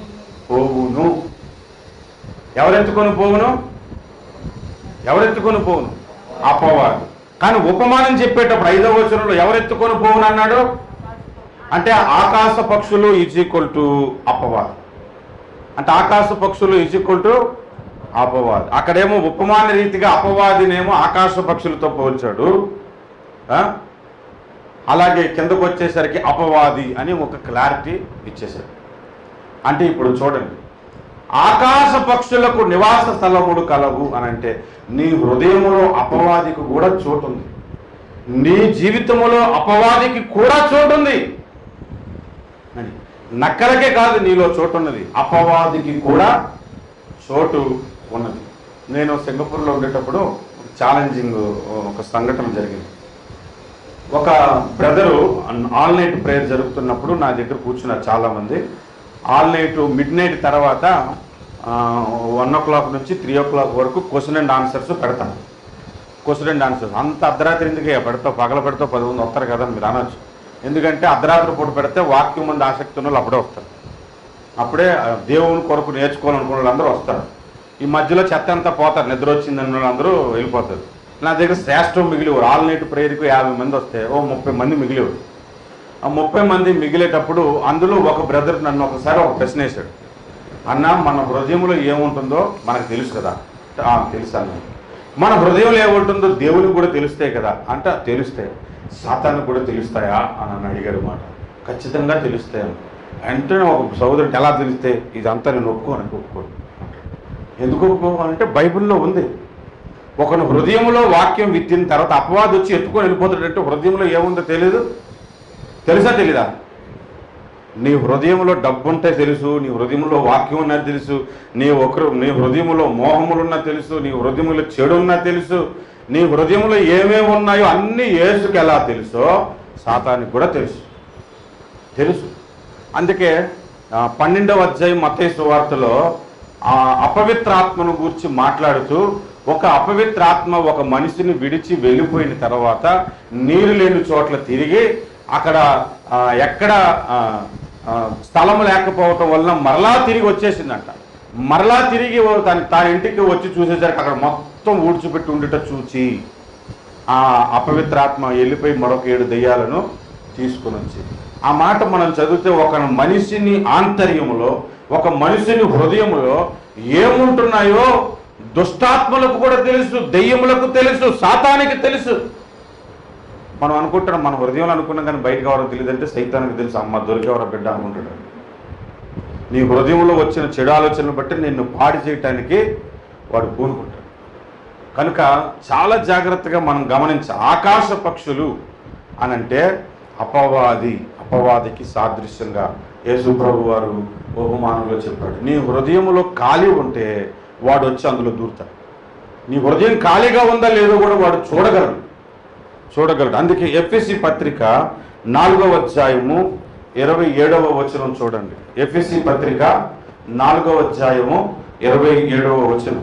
పోవును ఎవరెత్తుకొని పోవును ఎవరెత్తుకొని పోవును అపవాది కానీ ఉపమానం చెప్పేటప్పుడు ఐదవ వచనంలో ఎవరెత్తుకొని పోవును అన్నాడు అంటే ఆకాశ పక్షులు ఈజ్ ఈక్వల్ టు అపవాది అంటే ఆకాశ పక్షులు ఈజ్ ఈక్వల్ టు అపవాది అక్కడేమో ఉపమాన రీతిగా అపవాదినేమో ఆకాశ పక్షులతో పోల్చాడు ఆ? అలాగే కిందకు వచ్చేసరికి అపవాది అని ఒక క్లారిటీ ఇచ్చేశాడు అంటే ఇప్పుడు చూడండి ఆకాశ పక్షులకు నివాస స్థలములు కలవు అని అంటే నీ హృదయములో అపవాదికి కూడా చోటు ఉంది నీ జీవితములో అపవాదికి కూడా చోటు ఉంది అని నక్కలకే కాదు నీలో చోటు ఉన్నది అపవాదికి కూడా చోటు ఉన్నది నేను సింగపూర్లో ఉండేటప్పుడు ఛాలెంజింగ్ ఒక సంఘటన జరిగింది ఒక బ్రదరు ఆల్ నైట్ ప్రేయర్ జరుగుతున్నప్పుడు నా దగ్గర కూర్చున్నారు చాలామంది ఆల్ నైట్ మిడ్ నైట్ తర్వాత వన్ ఓ క్లాక్ నుంచి త్రీ ఓ క్లాక్ వరకు క్వశ్చన్ అండ్ ఆన్సర్స్ పెడతాను క్వశ్చన్ అండ్ ఆన్సర్స్ అంత అర్ధరాత్రి ఎందుకే పెడతావు పగల పెడతావు పది మంది వస్తారు కదా అని మీరు అనొచ్చు ఎందుకంటే అర్ధరాత్రి పూట పెడితే వాక్యం మంది ఆసక్తి ఉన్న వాళ్ళు అప్పుడే వస్తారు అప్పుడే ఆ, దేవుని కొరకు నేర్చుకోవాలనుకున్న వాళ్ళందరూ వస్తారు ఈ మధ్యలో చెత్త అంతా పోతారు నిద్ర వచ్చిందన్న వాళ్ళందరూ వెళ్ళిపోతారు నా దగ్గర శ్రేష్టం మిగిలివారు ఆల్ నైట్ ప్రేయర్కి యాభై మంది వస్తే ఓ ముప్పై మంది మిగిలేవారు ఆ ముప్పై మంది మిగిలేటప్పుడు అందులో ఒక బ్రదర్ నన్ను ఒకసారి ఒక ప్రశ్న వేశాడు అన్న మన హృదయంలో ఏముంటుందో మనకు తెలుసు కదా "ఆ, తెలుసు అన్న మన హృదయంలో ఏముంటుందో దేవునికి కూడా తెలుస్తాయి కదా అంటే తెలుస్తాయి సాతానికి కూడా తెలుస్తాయా అని నన్ను అడిగాడు మాట ఖచ్చితంగా తెలుస్తాయి అంటే ఒక సోదరుడు ఎలా తెలిస్తే ఇదంతా నేను ఒప్పుకోను ఒప్పుకోను ఎందుకు ఒప్పుకోవాలంటే బైబిల్లో ఉంది ఒకను హృదయంలో వాక్యం విత్తిన తర్వాత అపవాది వచ్చి ఎత్తుకొని వెళ్ళిపోతాడంటే హృదయంలో ఏముందో తెలియదు తెలుసా తెలీదా నీ హృదయంలో డబ్బు ఉంటే తెలుసు నీ హృదయంలో వాక్యం ఉన్నది తెలుసు నీ ఒకరు నీ హృదయంలో మోహములున్నా తెలుసు నీ హృదయంలో చెడు ఉన్నా తెలుసు నీ హృదయంలో ఏమేమి ఉన్నాయో అన్నీ యేసుకి ఎలా తెలుసో సాతానికి కూడా తెలుసు తెలుసు అందుకే ఆ, పన్నెండవ అధ్యాయం మత్తయి సువార్తలో ఆ అపవిత్రాత్మను గురించి మాట్లాడుతూ ఒక అపవిత్రాత్మ ఒక మనిషిని విడిచి వెళ్ళిపోయిన తర్వాత నీరు లేని చోట్ల తిరిగి అక్కడ ఆ, ఎక్కడ ఆ, ఆ, స్థలం లేకపోవటం వలన మరలా తిరిగి వచ్చేసిందంట మరలా తిరిగి తన తన ఇంటికి వచ్చి చూసేసరికి అక్కడ మొత్తం ఊడ్చిపెట్టి ఉండుట చూచి ఆ అపవిత్రాత్మ వెళ్ళిపోయి మరొక ఏడు దెయ్యాలను తీసుకుని వచ్చి ఆ మాట మనం చదివితే ఒక మనిషిని ఆంతర్యములో ఒక మనిషిని హృదయంలో ఏముంటున్నాయో దుష్టాత్మలకు కూడా తెలుసు దెయ్యములకు తెలుసు సాతానికి తెలుసు మనం అనుకుంటున్నాం మన హృదయంలో అనుకున్నాం కానీ బయటకు ఎవరో తెలియదు అంటే సైతానికి తెలుసు అమ్మ దొరికేవరో బిడ్డ అనుకుంటాడు నీ హృదయంలో వచ్చిన చెడు ఆలోచనలు బట్టి నిన్ను పాడి చేయటానికి వాడు పూనుకుంటాడు కనుక చాలా జాగ్రత్తగా మనం గమనించ ఆకాశ పక్షులు అని అంటే అపవాది అపవాదికి సాదృశ్యంగా యేసు ప్రభు వారు బహుమానంలో చెప్పాడు నీ హృదయంలో ఖాళీ ఉంటే వాడు వచ్చి అందులో దూరుతాడు నీ హృదయం ఖాళీగా ఉందా లేదో కూడా వాడు చూడగలడు చూడగలడు అందుకే ఎఫ్ఎసి పత్రిక నాలుగవ అధ్యాయము ఇరవై ఏడవ వచనం చూడండి ఎఫ్ఎసి పత్రిక నాలుగవ అధ్యాయము ఇరవై ఏడవ వచనం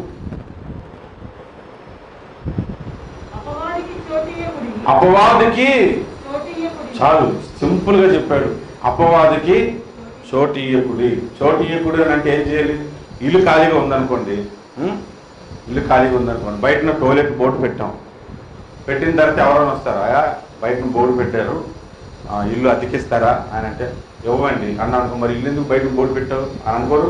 అపవాదికి చోటీయకుడి అపవాదికి చోటీయకుడి చాలు సింపుల్ గా చెప్పాడు అపవాదికి చోటీయకుడి చోటీయకుడు అని అంటే ఏం చేయాలి ఇల్లు ఖాళీగా ఉందనుకోండి ఉం? ఇల్లు ఖాళీగా ఉందనుకోండి బయటన టోయిలెట్ బోర్డు పెట్టాం పెట్టిన తర్వాత ఎవరైనా వస్తారా "ఆ, బయటన బోర్డు పెట్టారు ఆ, ఇల్లు అతికిస్తారా అని అంటే ఇవ్వండి అన్న అనుకో మరి ఇల్లు ఎందుకు బయట బోర్డు పెట్టావు అని అనుకోరు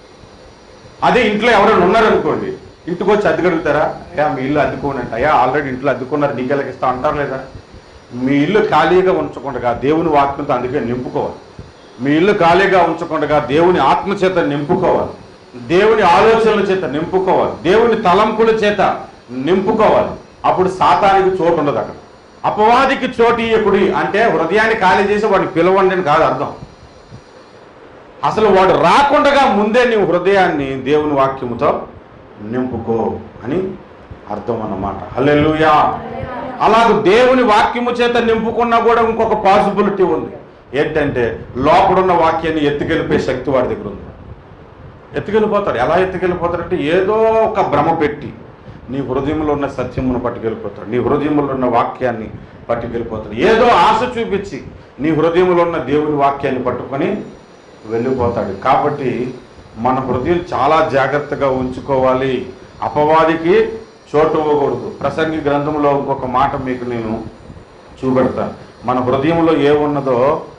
అదే ఇంట్లో ఎవరైనా ఉన్నారనుకోండి ఇంటికి వచ్చి అద్దెకడుగుతారా అయ్యా మీ ఇల్లు అద్దుకోనంట అయ్యా ఆల్రెడీ ఇంట్లో అద్దుకున్నారు నీకెళ్ళకి ఇస్తా అంటారు లేదా మీ ఇల్లు ఖాళీగా ఉంచకుండా దేవుని వాక్యంతో అందుకే నింపుకోవాలి మీ ఇల్లు ఖాళీగా ఉంచకుండా దేవుని ఆత్మ చేత నింపుకోవాలి దేవుని ఆలోచనల చేత నింపుకోవాలి దేవుని తలంపుల చేత నింపుకోవాలి అప్పుడు సాతానికి చోటు ఉండదు అక్కడ అపవాదికి చోటు ఇయ్యకుడి అంటే హృదయాన్ని ఖాళీ చేసి వాడిని పిలవండి అని కాదు అర్థం అసలు వాడు రాకుండగా ముందే నీవు హృదయాన్ని దేవుని వాక్యముతో నింపుకో అని అర్థం అన్నమాట హల్లెలూయా అలాగ దేవుని వాక్యము చేత నింపుకున్నా కూడా ఇంకొక పాసిబిలిటీ ఉంది ఏంటంటే లోపడున్న వాక్యాన్ని ఎత్తుకెళ్ళిపోయే శక్తి వాడి దగ్గర ఉంది ఎత్తుకెళ్ళిపోతాడు ఎలా ఎత్తుకెళ్ళిపోతాడంటే ఏదో ఒక భ్రమ పెట్టి నీ హృదయంలో ఉన్న సత్యమును పట్టుకెళ్ళిపోతాడు నీ హృదయంలో ఉన్న వాక్యాన్ని పట్టుకెళ్ళిపోతాడు ఏదో ఆశ చూపించి నీ హృదయంలో ఉన్న దేవుని వాక్యాన్ని పట్టుకొని వెళ్ళిపోతాడు కాబట్టి మన హృదయం చాలా జాగ్రత్తగా ఉంచుకోవాలి అపవాదికి చోటు ఇవ్వకూడదు ప్రసంగి గ్రంథంలో ఇంకొక మాట మీకు నేను చూపెడతాను మన హృదయంలో ఏమున్నదో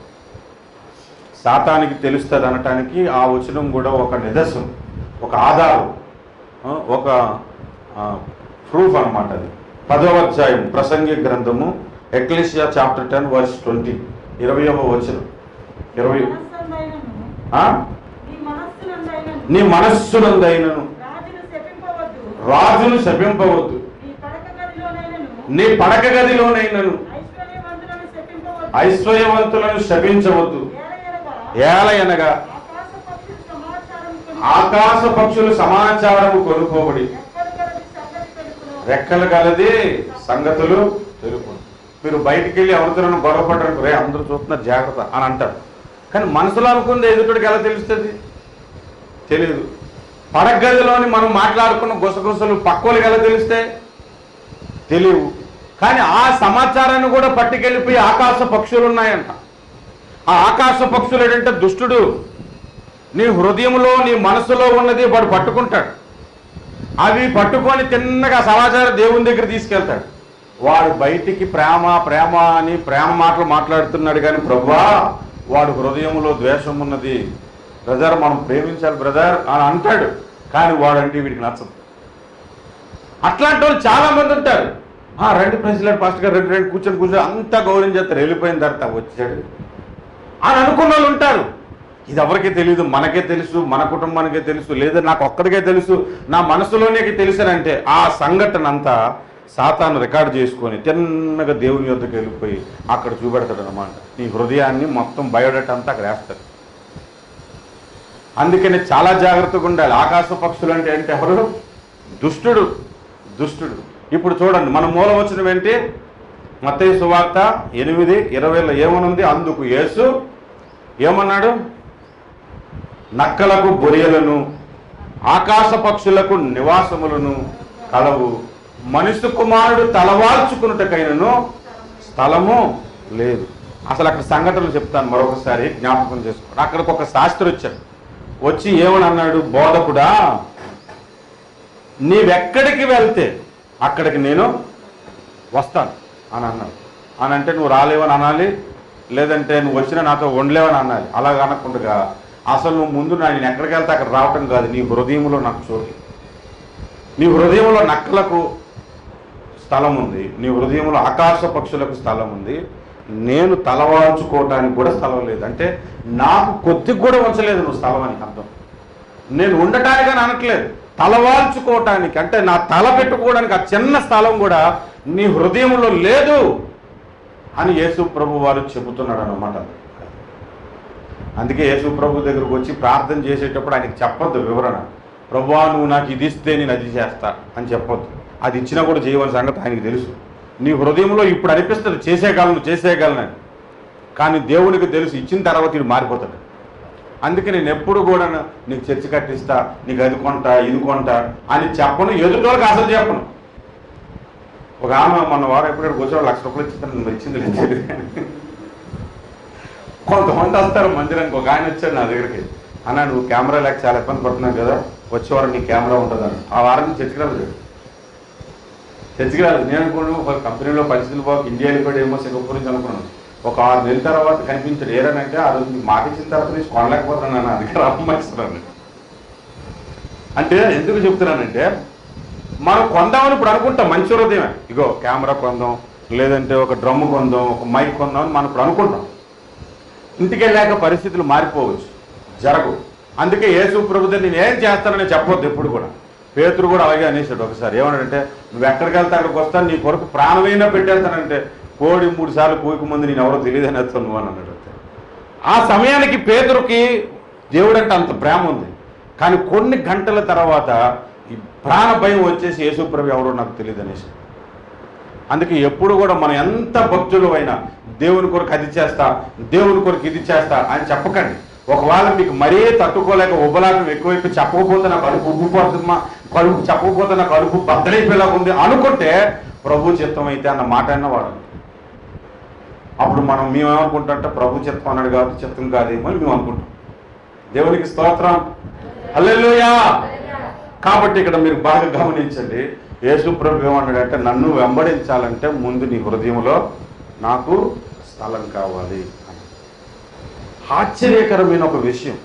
శాతానికి తెలుస్తుంది అనటానికి ఆ వచనం కూడా ఒక నిదర్శనం ఒక ఆధారం ఆ, ఒక ప్రూఫ్ అన్నమాట అది పదవ అధ్యాయం ప్రసంగి గ్రంథము Ecclesia chapter ten verse twenty ఇరవైవ వచనం ఇరవై మనస్సునందైనను, ఆ? నీ మనస్సునందైనను, నీ మనస్సునందైనను రాజును శపింపవద్దు రాజును శపింపవద్దు నీ పడక గదిలోనైనను నీ పడక గదిలోనైనను ఐశ్వర్యవంతులను శపింపవద్దు ఐశ్వర్యవంతులను శపించవద్దు ఏలయనగా ఏలయనగా ఆకాశ పక్షుల సమాచారం కొని ఆకాశ పక్షులు సమాచారము కొనుక్కోబడి ఎక్కడి గలది సంగతి తెలుపును. రెక్కలు కలది సంగతులు తెలుపు మీరు బయటికి వెళ్ళి ఎవరితో గొడవ పడ్డారు రే అందరూ చూస్తున్నారు జాగ్రత్త అని అంటారు కానీ మనసులో అనుకుంది ఎదుటికి ఎలా తెలుస్తుంది తెలియదు పడగదిలోని మనం మాట్లాడుకున్న గుసగుసలు పక్కోళ్ళకి ఎలా తెలిస్తే తెలియవు కానీ ఆ సమాచారాన్ని కూడా పట్టుకెళ్ళిపోయి ఆకాశ పక్షులు ఉన్నాయంట ఆ ఆకాశ పక్షులు ఏంటంటే దుష్టుడు నీ హృదయంలో నీ మనసులో ఉన్నది వాడు పట్టుకుంటాడు అవి పట్టుకొని తిన్నగా సమాచారం దేవుని దగ్గర తీసుకెళ్తాడు వాడు బయటికి ప్రేమ ప్రేమ అని ప్రేమ మాటలు మాట్లాడుతున్నాడు కానీ ప్రభువా వాడు హృదయంలో ద్వేషం ఉన్నది బ్రదర్ మనం ప్రేమించాలి బ్రదర్ అని అంటాడు కానీ వాడంటే వీడికి నచ్చదు అట్లాంటి వాళ్ళు చాలా మంది ఉంటారు "ఆ, రండి ప్రెసిడెంట్ పాస్టర్ గారు రెండు రెండు కూర్చొని కూర్చొని అంతా గౌరవించేస్తారు వెళ్ళిపోయిన తర్వాత వచ్చాడు అని అనుకున్న వాళ్ళు ఉంటారు ఇది ఎవరికీ తెలియదు మనకే తెలుసు మన కుటుంబానికే తెలుసు లేదా నాకు ఒక్కడికే తెలుసు నా మనసులోనే తెలుసనంటే ఆ సంఘటన అంతా సాతాను రికార్డు చేసుకొని తిన్నగా దేవుని యొద్దకు వెళ్ళిపోయి అక్కడ చూపెడతాడు అనమాట నీ హృదయాన్ని మొత్తం బయోడేటా అంతా అక్కడ వేస్తాడు అందుకని చాలా జాగ్రత్తగా ఉండాలి ఆకాశ పక్షులు అంటే అంటే ఎవరు దుష్టుడు దుష్టుడు ఇప్పుడు చూడండి మన మూల వచ్చిన ఏంటి మత్తయి సువార్త ఎనిమిది ఇరవైలో ఏమనుంది అందుకు యేసు ఏమన్నాడు నక్కలకు బొరియలను ఆకాశ పక్షులకు నివాసములను కలవు మనుష్య కుమారుడు తలవాల్చుకున్నటకైనను స్థలము లేదు అసలు అక్కడ సంఘటనలు చెప్తాను మరొకసారి జ్ఞాపకం చేసుకోండి అక్కడికి ఒక శాస్త్రి వచ్చాడు వచ్చి ఏమని అన్నాడు బోధకుడా నీవెక్కడికి వెళ్తే అక్కడికి నేను వస్తాను అని అన్నాడు అని అంటే నువ్వు రాలేవని అనాలి లేదంటే నువ్వు వచ్చినా నాతో ఉండలేవని అనాలి అలాగ అనకుండా అసలు నువ్వు ముందు నా- నేను ఎక్కడికి వెళ్తే అక్కడ రావటం కాదు నీ హృదయంలో నాకు చోటు నీ హృదయంలో నక్కలకు స్థలం ఉంది నీ హృదయంలో ఆకాశ పక్షులకు స్థలం ఉంది నేను తలవాల్చుకోవటానికి కూడా స్థలం లేదు అంటే నాకు కొద్దిగా కూడా ఉంచలేదు నువ్వు స్థలం అని అర్థం నేను ఉండటానికని అనట్లేదు తలవాల్చుకోవటానికి అంటే నా తల పెట్టుకోవడానికి ఆ చిన్న స్థలం కూడా నీ హృదయంలో లేదు అని యేసు ప్రభు వారు చెబుతున్నాడు అన్నమాట అందుకే యేసు ప్రభు దగ్గరకు వచ్చి ప్రార్థన చేసేటప్పుడు ఆయనకి చెప్పొద్దు వివరణ ప్రభువా నువ్వు నాకు ఇది ఇస్తే నేను అది చేస్తా అని చెప్పొద్దు అది ఇచ్చినా కూడా చేయవలసిన సంగతి ఆయనకి తెలుసు నీ హృదయంలో ఇప్పుడు అనిపిస్తుంది చేసేయగలను చేసేయగలనని కానీ దేవునికి తెలుసు ఇచ్చిన తర్వాత ఇది మారిపోతాడు అందుకే నేను ఎప్పుడు కూడా నీకు చర్చి కట్టిస్తా నీకు అది కొంటా ఇది కొంటా అని చెప్పను ఎదుటోళ్ళకి అసలు చెప్పను ఒక ఆమె మన వారు ఎప్పుడైనా కూర్చోవాలి లక్ష రూపాయలు ఇచ్చింది మరి ఇచ్చింది ఇచ్చేది కొంతమంది వస్తారు మందిరానికి ఒక ఆయన వచ్చాడు నా దగ్గరికి అన్న నువ్వు కెమెరా లేక చాలా ఇబ్బంది పడుతున్నావు కదా వచ్చే వారం నీ కెమెరా ఉంటుందని ఆ వారం నుంచి చర్చికి రాలేదు చర్చికి రాలేదు నేను అనుకున్నాను ఒక కంపెనీలో పరిస్థితులు బాగా ఇండియాలో కూడా ఏమో సింగపూర్ నుంచి అనుకున్నాను ఒక ఆరు నెలల తర్వాత కనిపించాడు ఏరనంటే ఆ రోజు నీకు మాట ఇచ్చిన తర్వాత నేను కొనలేకపోతున్నాను అన్న అందుకే రమ్మనిస్తున్నాను అంటే ఎందుకు చెప్తున్నానంటే మనం కొందామని ఇప్పుడు అనుకుంటాం మంచి హృదయమే ఇగో కెమెరా కొందాం లేదంటే ఒక డ్రమ్ కొందాం ఒక మైక్ కొందాం అని మనం ఇప్పుడు అనుకుంటాం ఇంటికి వెళ్ళాక పరిస్థితులు మారిపోవచ్చు జరగు అందుకే యేసు ప్రభుత్వం నేను ఏం చేస్తానని చెప్పొద్దు ఎప్పుడు కూడా పేతురు కూడా అలాగే అనేసాడు ఒకసారి ఏమన్నాడంటే నువ్వు ఎక్కడికి వెళ్తే అక్కడికి వస్తాను నీ కొరకు ప్రాణమైనా పెట్టేస్తానంటే కోడి మూడు సార్లు కోయిక ముందు నేను ఎవరో తెలియదు అని వస్తాను నువ్వు అని అన్నాడు అంతే. ఆ సమయానికి పేతురుకి దేవుడు అంటే అంత ప్రేమ ఉంది కానీ కొన్ని గంటల తర్వాత ఈ ప్రాణ భయం వచ్చేసి యేసుప్రభు ఎవరో నాకు తెలియదు అనేసి అందుకే ఎప్పుడు కూడా మనం ఎంత భక్తులు అయినా దేవుని కొరకు అది చేస్తా దేవుని కొరకు ఇది చేస్తా అని చెప్పకండి ఒకవేళ మీకు మరీ తట్టుకోలేక ఉబ్బలాటం ఎక్కువైపు చెప్పకపోతే నాకు కడుపు ఉబ్బిపోతుందమ్మా కడుపు చెప్పకపోతే నాకు కడుపు బద్దలైపోయేలాగా ఉంది అనుకుంటే ప్రభు చిత్తం అయితే అన్న మాట అన్నవాడు అప్పుడు మనం మేమేమనుకుంటాం ప్రభు చిత్తం అన్నాడు కాబట్టి చిత్తం కాదేమో అని మేము అనుకుంటాం దేవునికి స్తోత్రం హల్లెలూయా కాబట్టి ఇక్కడ మీరు బాగా గమనించండి యేసు ప్రభు ఏమన్నాడంటే నన్ను వెంబడించాలంటే ముందు నీ హృదయంలో నాకు స్థలం కావాలి అని ఆశ్చర్యకరమైన ఒక విషయం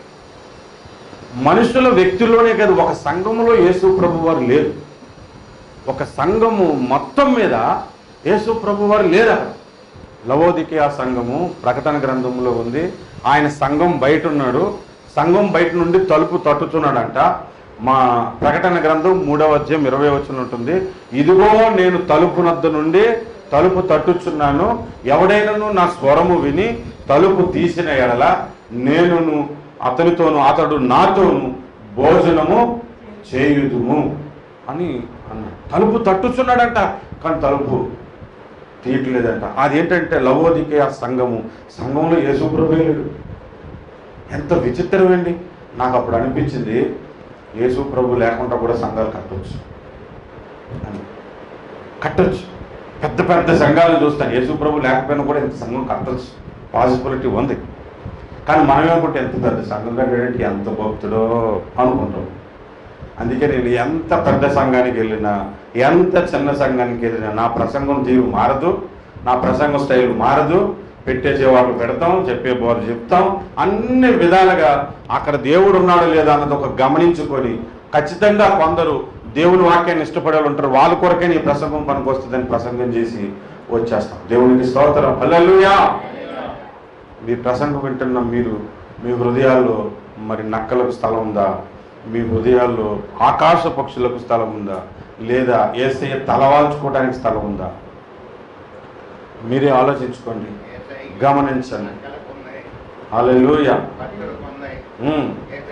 మనుషుల వ్యక్తుల్లోనే కాదు ఒక సంఘములో యేసు ప్రభు వారు లేరు ఒక సంఘము మొత్తం మీద యేసు ప్రభు వారు లేరు అక్కడ లవోదికే ఆ సంఘము ప్రకటన గ్రంథంలో ఉంది ఆయన సంఘం బయట ఉన్నాడు సంఘం బయట నుండి తలుపు తట్టుతున్నాడంట మా ప్రకటన గ్రంథం మూడవ అధ్యాయం ఇరవై వచ్చిన ఉంటుంది ఇదిగో నేను తలుపు నద్ద నుండి తలుపు తట్టుచున్నాను ఎవడైనాను నా స్వరము విని తలుపు తీసిన ఎడల నేనును అతనితోను అతడు నాతోను భోజనము చేయుదుము అని అన్నాడు తలుపు తట్టుచున్నాడంట కానీ తలుపు తీయట్లేదంట అదేంటంటే లవోదికే ఆ సంఘము సంఘంలో యేసుప్రభే లేడు ఎంత విచిత్రమండి నాకు అప్పుడు అనిపించింది యేసు ప్రభు లేకుండా కూడా సంఘాలు కట్టవచ్చు అని కట్టొచ్చు పెద్ద పెద్ద సంఘాలను చూస్తాను యేసు ప్రభు లేకపోయినా కూడా ఇంత సంఘం కట్టొచ్చు పాసిబిలిటీ ఉంది కానీ మనం ఏమనుకుంటే ఎంత పెద్ద సంఘం కట్టడానికి ఎంత భక్తుడో అనుకుంటాం అందుకే నేను ఎంత పెద్ద సంఘానికి వెళ్ళినా ఎంత చిన్న సంఘానికి వెళ్ళినా నా ప్రసంగం తీరు మారదు నా ప్రసంగం స్టైల్ మారదు పెట్టేసే వాళ్ళు పెడతాం చెప్పే బోరు చెప్తాం అన్ని విధాలుగా అక్కడ దేవుడు ఉన్నాడో లేదా అన్నది ఒక గమనించుకొని ఖచ్చితంగా కొందరు దేవుని వాక్యాన్ని ఇష్టపడే వాళ్ళు ఉంటారు వాళ్ళ కొరకే నీ ప్రసంగం పనికి వస్తుందని ప్రసంగం చేసి వచ్చేస్తాం దేవునికి స్తోత్రం హల్లెలూయా మీ ప్రసంగం వింటున్న మీరు మీ హృదయాల్లో మరి నక్కలకు స్థలం ఉందా మీ హృదయాల్లో ఆకాశ పక్షులకు స్థలం ఉందా లేదా ఏసయ్య తలవాల్చుకోవడానికి స్థలం ఉందా మీరే ఆలోచించుకోండి గమనించండి హల్లెలూయా ఉమ్.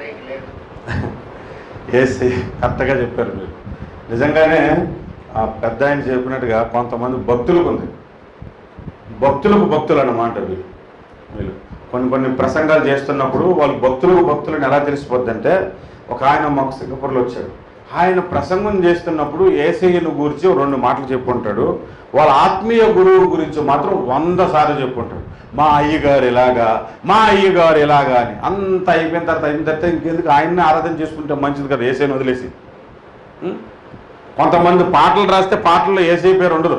ఏసీ కరెక్ట్గా చెప్పారు మీరు నిజంగానే ఆ పెద్ద ఆయన చెప్పినట్టుగా కొంతమంది భక్తులకు ఉంది భక్తులకు భక్తులు అన్నమాట వీళ్ళు వీళ్ళు కొన్ని కొన్ని ప్రసంగాలు చేస్తున్నప్పుడు వాళ్ళు భక్తులకు భక్తులను ఎలా తెలిసిపోద్ది అంటే ఒక ఆయన మాకు సింగపూర్లో వచ్చాడు ఆయన ప్రసంగం చేస్తున్నప్పుడు ఏసయ్యను గురించి రెండు మాటలు చెప్పుంటాడు వాళ్ళ ఆత్మీయ గురువు గురించి మాత్రం వంద సార్లు చెప్పుంటాడు మా అయ్యగారు ఇలాగా మా అయ్యగారు ఇలాగా అని అంత అయిపోయిన తర్వాత అయిన తర్వాత ఇంకెందుకు ఆయన్ని ఆరాధన చేసుకుంటే మంచిది కదా ఏసైని వదిలేసి ఉం? కొంతమంది పాటలు రాస్తే పాటల్లో ఏసై పేరు ఉండదు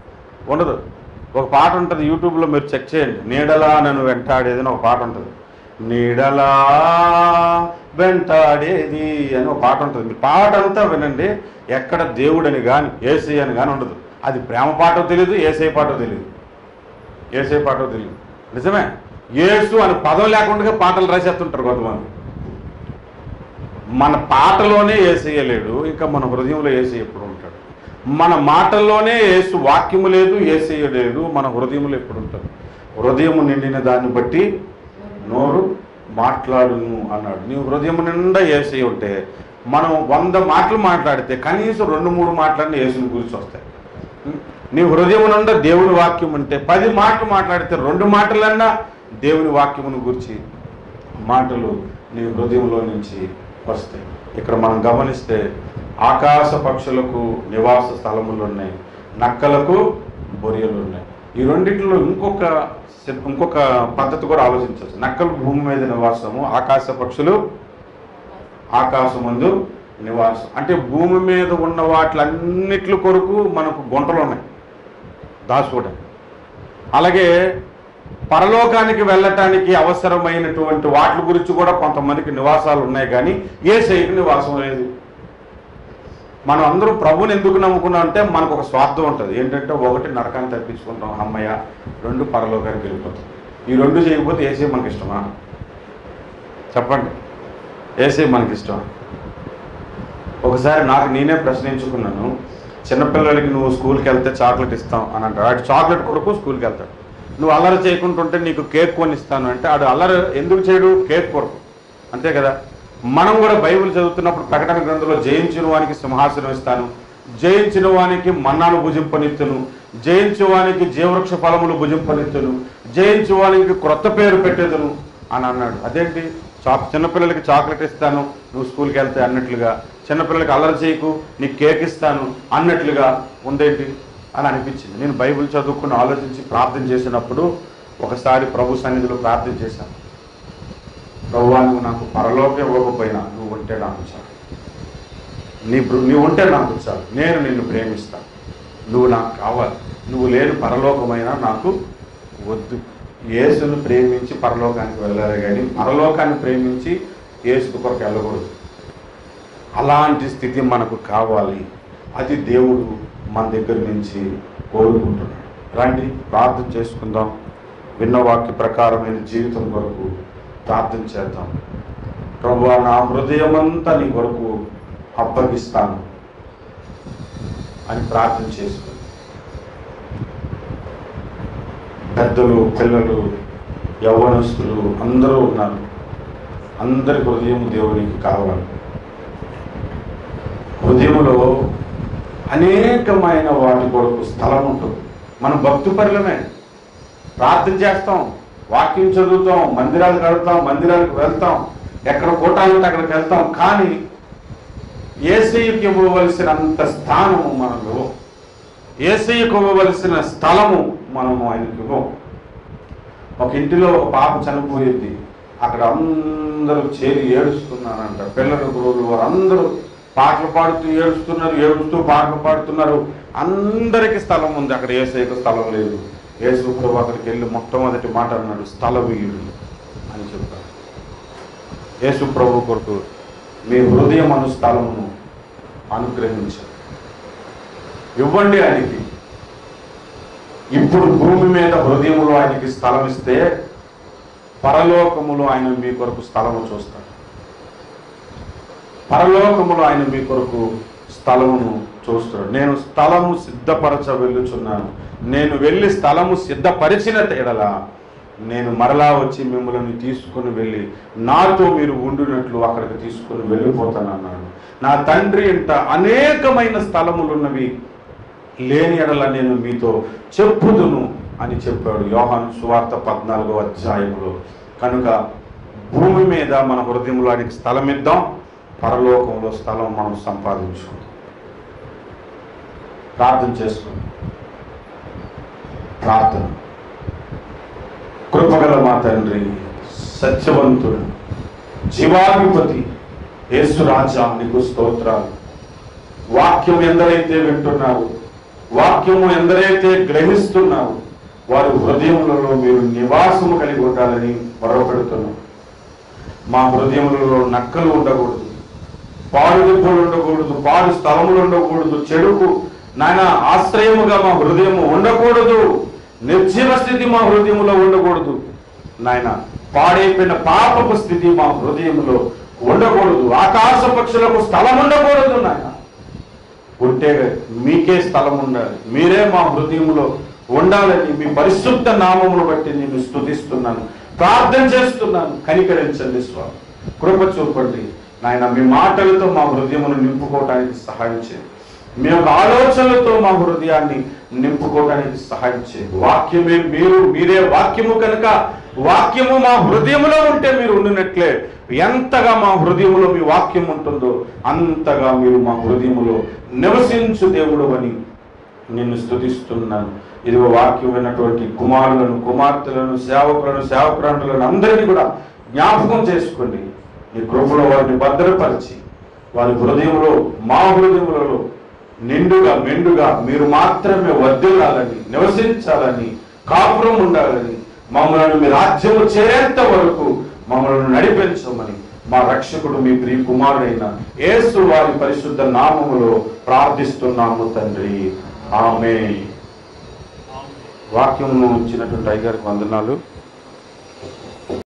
ఉండదు ఒక పాట ఉంటుంది యూట్యూబ్లో మీరు చెక్ చేయండి నీడలా నన్ను వెంటాడేది అని ఒక పాట ఉంటుంది నీడలా వెంటాడేది అని ఒక పాట ఉంటుంది మీ పాట అంతా వినండి ఎక్కడ దేవుడని కానీ ఏసై అని కానీ ఉండదు అది ప్రేమ పాటో తెలియదు ఏసై పాటో తెలియదు ఏసై పాటో తెలియదు నిజమే యేసు అని పదం లేకుండా పాటలు రాసేస్తుంటారు కొంతమంది మన పాటలోనే ఏసయ్య లేడు ఇంకా మన హృదయంలో ఏసయ్య ఎప్పుడు ఉంటాడు మన మాటల్లోనే యేసు వాక్యము లేదు ఏసయ్య లేదు మన హృదయంలో ఎప్పుడు ఉంటాడు హృదయం నిండిన దాన్ని బట్టి నోరు మాట్లాడును అన్నాడు నీ హృదయం నిండా ఏసయ్య ఉంటే మనం వంద మాటలు మాట్లాడితే కనీసం రెండు మూడు మాటలన్నీ యేసుని గురించి వస్తాయి నీ హృదయం నుండా దేవుని వాక్యం ఉంటే పది మాటలు మాట్లాడితే రెండు మాటలన్నా దేవుని వాక్యమును గురించి మాటలు నీ హృదయంలో నుంచి వస్తాయి ఇక్కడ మనం గమనిస్తే ఆకాశ పక్షులకు నివాస స్థలములు ఉన్నాయి నక్కలకు బొరియలు ఉన్నాయి ఈ రెండిట్లో ఇంకొక సి- ఇంకొక పద్ధతి కూడా ఆలోచించవచ్చు నక్కలు భూమి మీద నివాసము ఆకాశ పక్షులు ఆకాశమందు నివాసం అంటే భూమి మీద ఉన్న వాటిలన్నిటి కొరకు మనకు గుంటలు ఉన్నాయి దాచుకోవడానికి అలాగే పరలోకానికి వెళ్ళటానికి అవసరమైనటువంటి వాటి గురించి కూడా కొంతమందికి నివాసాలు ఉన్నాయి కానీ ఏ శైలికి నివాసం లేదు మనం అందరం ప్రభుని ఎందుకు నమ్ముకున్నాం అంటే మనకు ఒక స్వార్థం ఉంటుంది ఏంటంటే ఒకటి నరకాన్ని తప్పించుకుంటాం అమ్మయ్య రెండు పరలోకానికి వెళ్ళిపోతాం ఈ రెండు చేయకపోతే ఏసీ మనకి ఇష్టమా చెప్పండి ఏసీ మనకి ఇష్టమా ఒకసారి నాకు నేనే ప్రశ్నించుకున్నాను చిన్నపిల్లలకి నువ్వు స్కూల్కి వెళ్తే చాక్లెట్ ఇస్తాం అని అంటాడు వాడు చాక్లెట్ కొరకు స్కూల్కి వెళ్తాడు నువ్వు అల్లరి చేయకుంటుంటే నీకు కేక్ కొని ఇస్తాను అంటే ఆడు అల్లరి ఎందుకు చేయడు కేక్ కొరకు అంతే కదా మనం కూడా బైబిల్ చదువుతున్నప్పుడు ప్రకటన గ్రంథంలో జయించిన వానికి సింహాసనం ఇస్తాను జయించిన వానికి మన్నాను భుజింపనిత్తును జయించు వానికి జీవవృక్ష ఫలములు భుజింపనిత్తును జయించు వానికి క్రొత్త పేరు పెట్టేదను అని అన్నాడు అదేంటి చాక్ చిన్నపిల్లలకి చాక్లెట్ ఇస్తాను నువ్వు స్కూల్కి వెళ్తే అన్నట్లుగా చిన్నపిల్లలకి అల్లరి చేయకు నీకు కేక్ ఇస్తాను అన్నట్లుగా ఉందేంటి అని అనిపించింది నేను బైబిల్ చదువుకుని ఆలోచించి ప్రార్థన చేసినప్పుడు ఒకసారి ప్రభు సన్నిధిలో ప్రార్థన చేశాను ప్రభువా నువ్వు నాకు పరలోకం ఇవ్వకపోయినా నువ్వు ఉంటే నాకు చాలు నీ బృ- నువ్వు ఉంటే నాకు చాలు నేను నిన్ను ప్రేమిస్తాను నువ్వు నాకు కావాలి నువ్వు లేని పరలోకమైనా నాకు వద్దు యేసును ప్రేమించి పరలోకానికి వెళ్ళాలి కానీ పరలోకాన్ని ప్రేమించి యేసు కొరకు వెళ్ళకూడదు అలాంటి స్థితి మనకు కావాలి అది దేవుడు మన దగ్గర నుంచి కోరుకుంటున్నాడు రండి ప్రార్థన చేసుకుందాం విన్న వాక్య ప్రకారమైన జీవితం కొరకు ప్రార్థన చేద్దాం ప్రభు నా హృదయం అంతా నీ కొరకు అప్పగిస్తాను అని ప్రార్థన చేసుకుని పెద్దలు పిల్లలు యవ్వనస్తులు అందరూ ఉన్నారు అందరి హృదయం దేవునికి కావాలి హృదయంలో అనేకమైన వాటి కొరకు స్థలం ఉంటుంది మనం భక్తి పరిలమే ప్రార్థన చేస్తాం వాక్యం చదువుతాం మందిరాలు కడతాం మందిరాలకు వెళ్తాం ఎక్కడ కూటాలు ఉంటే అక్కడికి వెళ్తాం కానీ ఏసయ్యకి ఇవ్వవలసినంత స్థానము మనం ఇవ్వం ఏసయ్యకు ఇవ్వవలసిన స్థలము మనము ఆయనకి ఇవ్వం ఒక ఇంటిలో ఒక పాప చనిపోయింది అక్కడ అందరూ చేరి ఏడుస్తున్నారంట పిల్లలు గురువులు వారు అందరూ పాటలు పాడుతూ ఏడుస్తున్నారు ఏడుస్తూ పాటలు పాడుతున్నారు అందరికీ స్థలం ఉంది అక్కడ ఏసైకు స్థలం లేదు యేసు ప్రభు అక్కడికి వెళ్ళి మొట్టమొదటి మాట అన్నాడు స్థల వీయుడు అని చెప్పారు యేసు ప్రభు కొరకు మీ హృదయం అను స్థలమును అనుగ్రహించారు ఇవ్వండి ఆయనకి ఇప్పుడు భూమి మీద హృదయములో ఆయనకి స్థలం ఇస్తే పరలోకములో ఆయన మీ కొరకు స్థలము చూస్తాడు పరలోకములో ఆయన మీ కొరకు స్థలమును చూస్తాడు నేను స్థలము సిద్ధపరచ వెళ్ళుచున్నాను నేను వెళ్ళి స్థలము సిద్ధపరిచిన తేడల నేను మరలా వచ్చి మిమ్మల్ని తీసుకుని వెళ్ళి నాతో మీరు ఉండినట్లు అక్కడికి తీసుకుని వెళ్ళిపోతానన్నాడు నా తండ్రి ఇంట అనేకమైన స్థలములున్నవి లేని ఎడల నేను మీతో చెప్పుదును అని చెప్పాడు యోహాను సువార్త పద్నాలుగో అధ్యాయంలో కనుక భూమి మీద మన హృదయంలో ఆయనకి స్థలం ఇద్దాం పరలోకంలో స్థలం మనం సంపాదించుకుందాం ప్రార్థన చేసుకుందాం ప్రార్థన కృపగల మా తండ్రి సత్యవంతుడు జీవాధిపతి యేసు రాజా నీకు స్తోత్రాలు వాక్యం ఎందరైతే వింటున్నారు వాక్యము ఎందరైతే గ్రహిస్తున్నారు వారి హృదయములలో మీరు నివాసము కలిగి ఉండాలని మొరపెడుతున్నాం మా హృదయములలో నక్కలు ఉండకూడదు పాడు దిబ్బలు ఉండకూడదు పాడు స్థలములు ఉండకూడదు చెడుకు నాయన ఆశ్రయముగా మా హృదయము ఉండకూడదు నిర్జీవ స్థితి మా హృదయములో ఉండకూడదు నాయన పాడైపోయిన పాపపు స్థితి మా హృదయంలో ఉండకూడదు ఆకాశ పక్షులకు స్థలం ఉండకూడదు నాయన ఉంటే మీకే స్థలం ఉండాలి మీరే మా హృదయంలో ఉండాలని మీ పరిశుద్ధ నామమును బట్టి నేను స్తుతిస్తున్నాను ప్రార్థన చేస్తున్నాను కనికరించండి స్వామి కృప చూపండి నాయన మీ మాటలతో మా హృదయమును నింపుకోవడానికి సహాయం చేయండి మీ యొక్క ఆలోచనలతో మా హృదయాన్ని నింపుకోవడానికి సహాయం చేయండి వాక్యమే మీరు మీరే వాక్యము కనుక వాక్యము మా హృదయములో ఉంటే మీరు ఉండినట్లే ఎంతగా మా హృదయములో మీ వాక్యం ఉంటుందో అంతగా మీరు మా హృదయములో నివసించు దేవుడు అని నిన్ను స్తుతిస్తున్నాను ఇదిగో వాక్యమైనటువంటి కుమారులను కుమార్తెలను సేవకులను సేవకురాండులను అందరినీ కూడా జ్ఞాపకం చేసుకోండి నీ కృపలో వారిని భద్రపరిచి వారి హృదయంలో మా హృదయములలో నిండుగా మెండుగా మీరు మాత్రమే వర్ధిల్లాలని నివసించాలని కాపురం ఉండాలని మమ్మల్ని మీ రాజ్యము చేరేంత వరకు మమ్మల్ని నడిపించమని మా రక్షకుడు మీ ప్రియ కుమారుడైన యేసు వారి పరిశుద్ధ నామములో ప్రార్థిస్తున్నాము తండ్రి ఆమె వాక్యమును ఇచ్చినటువంటి అయ్యగారికి వందనాలు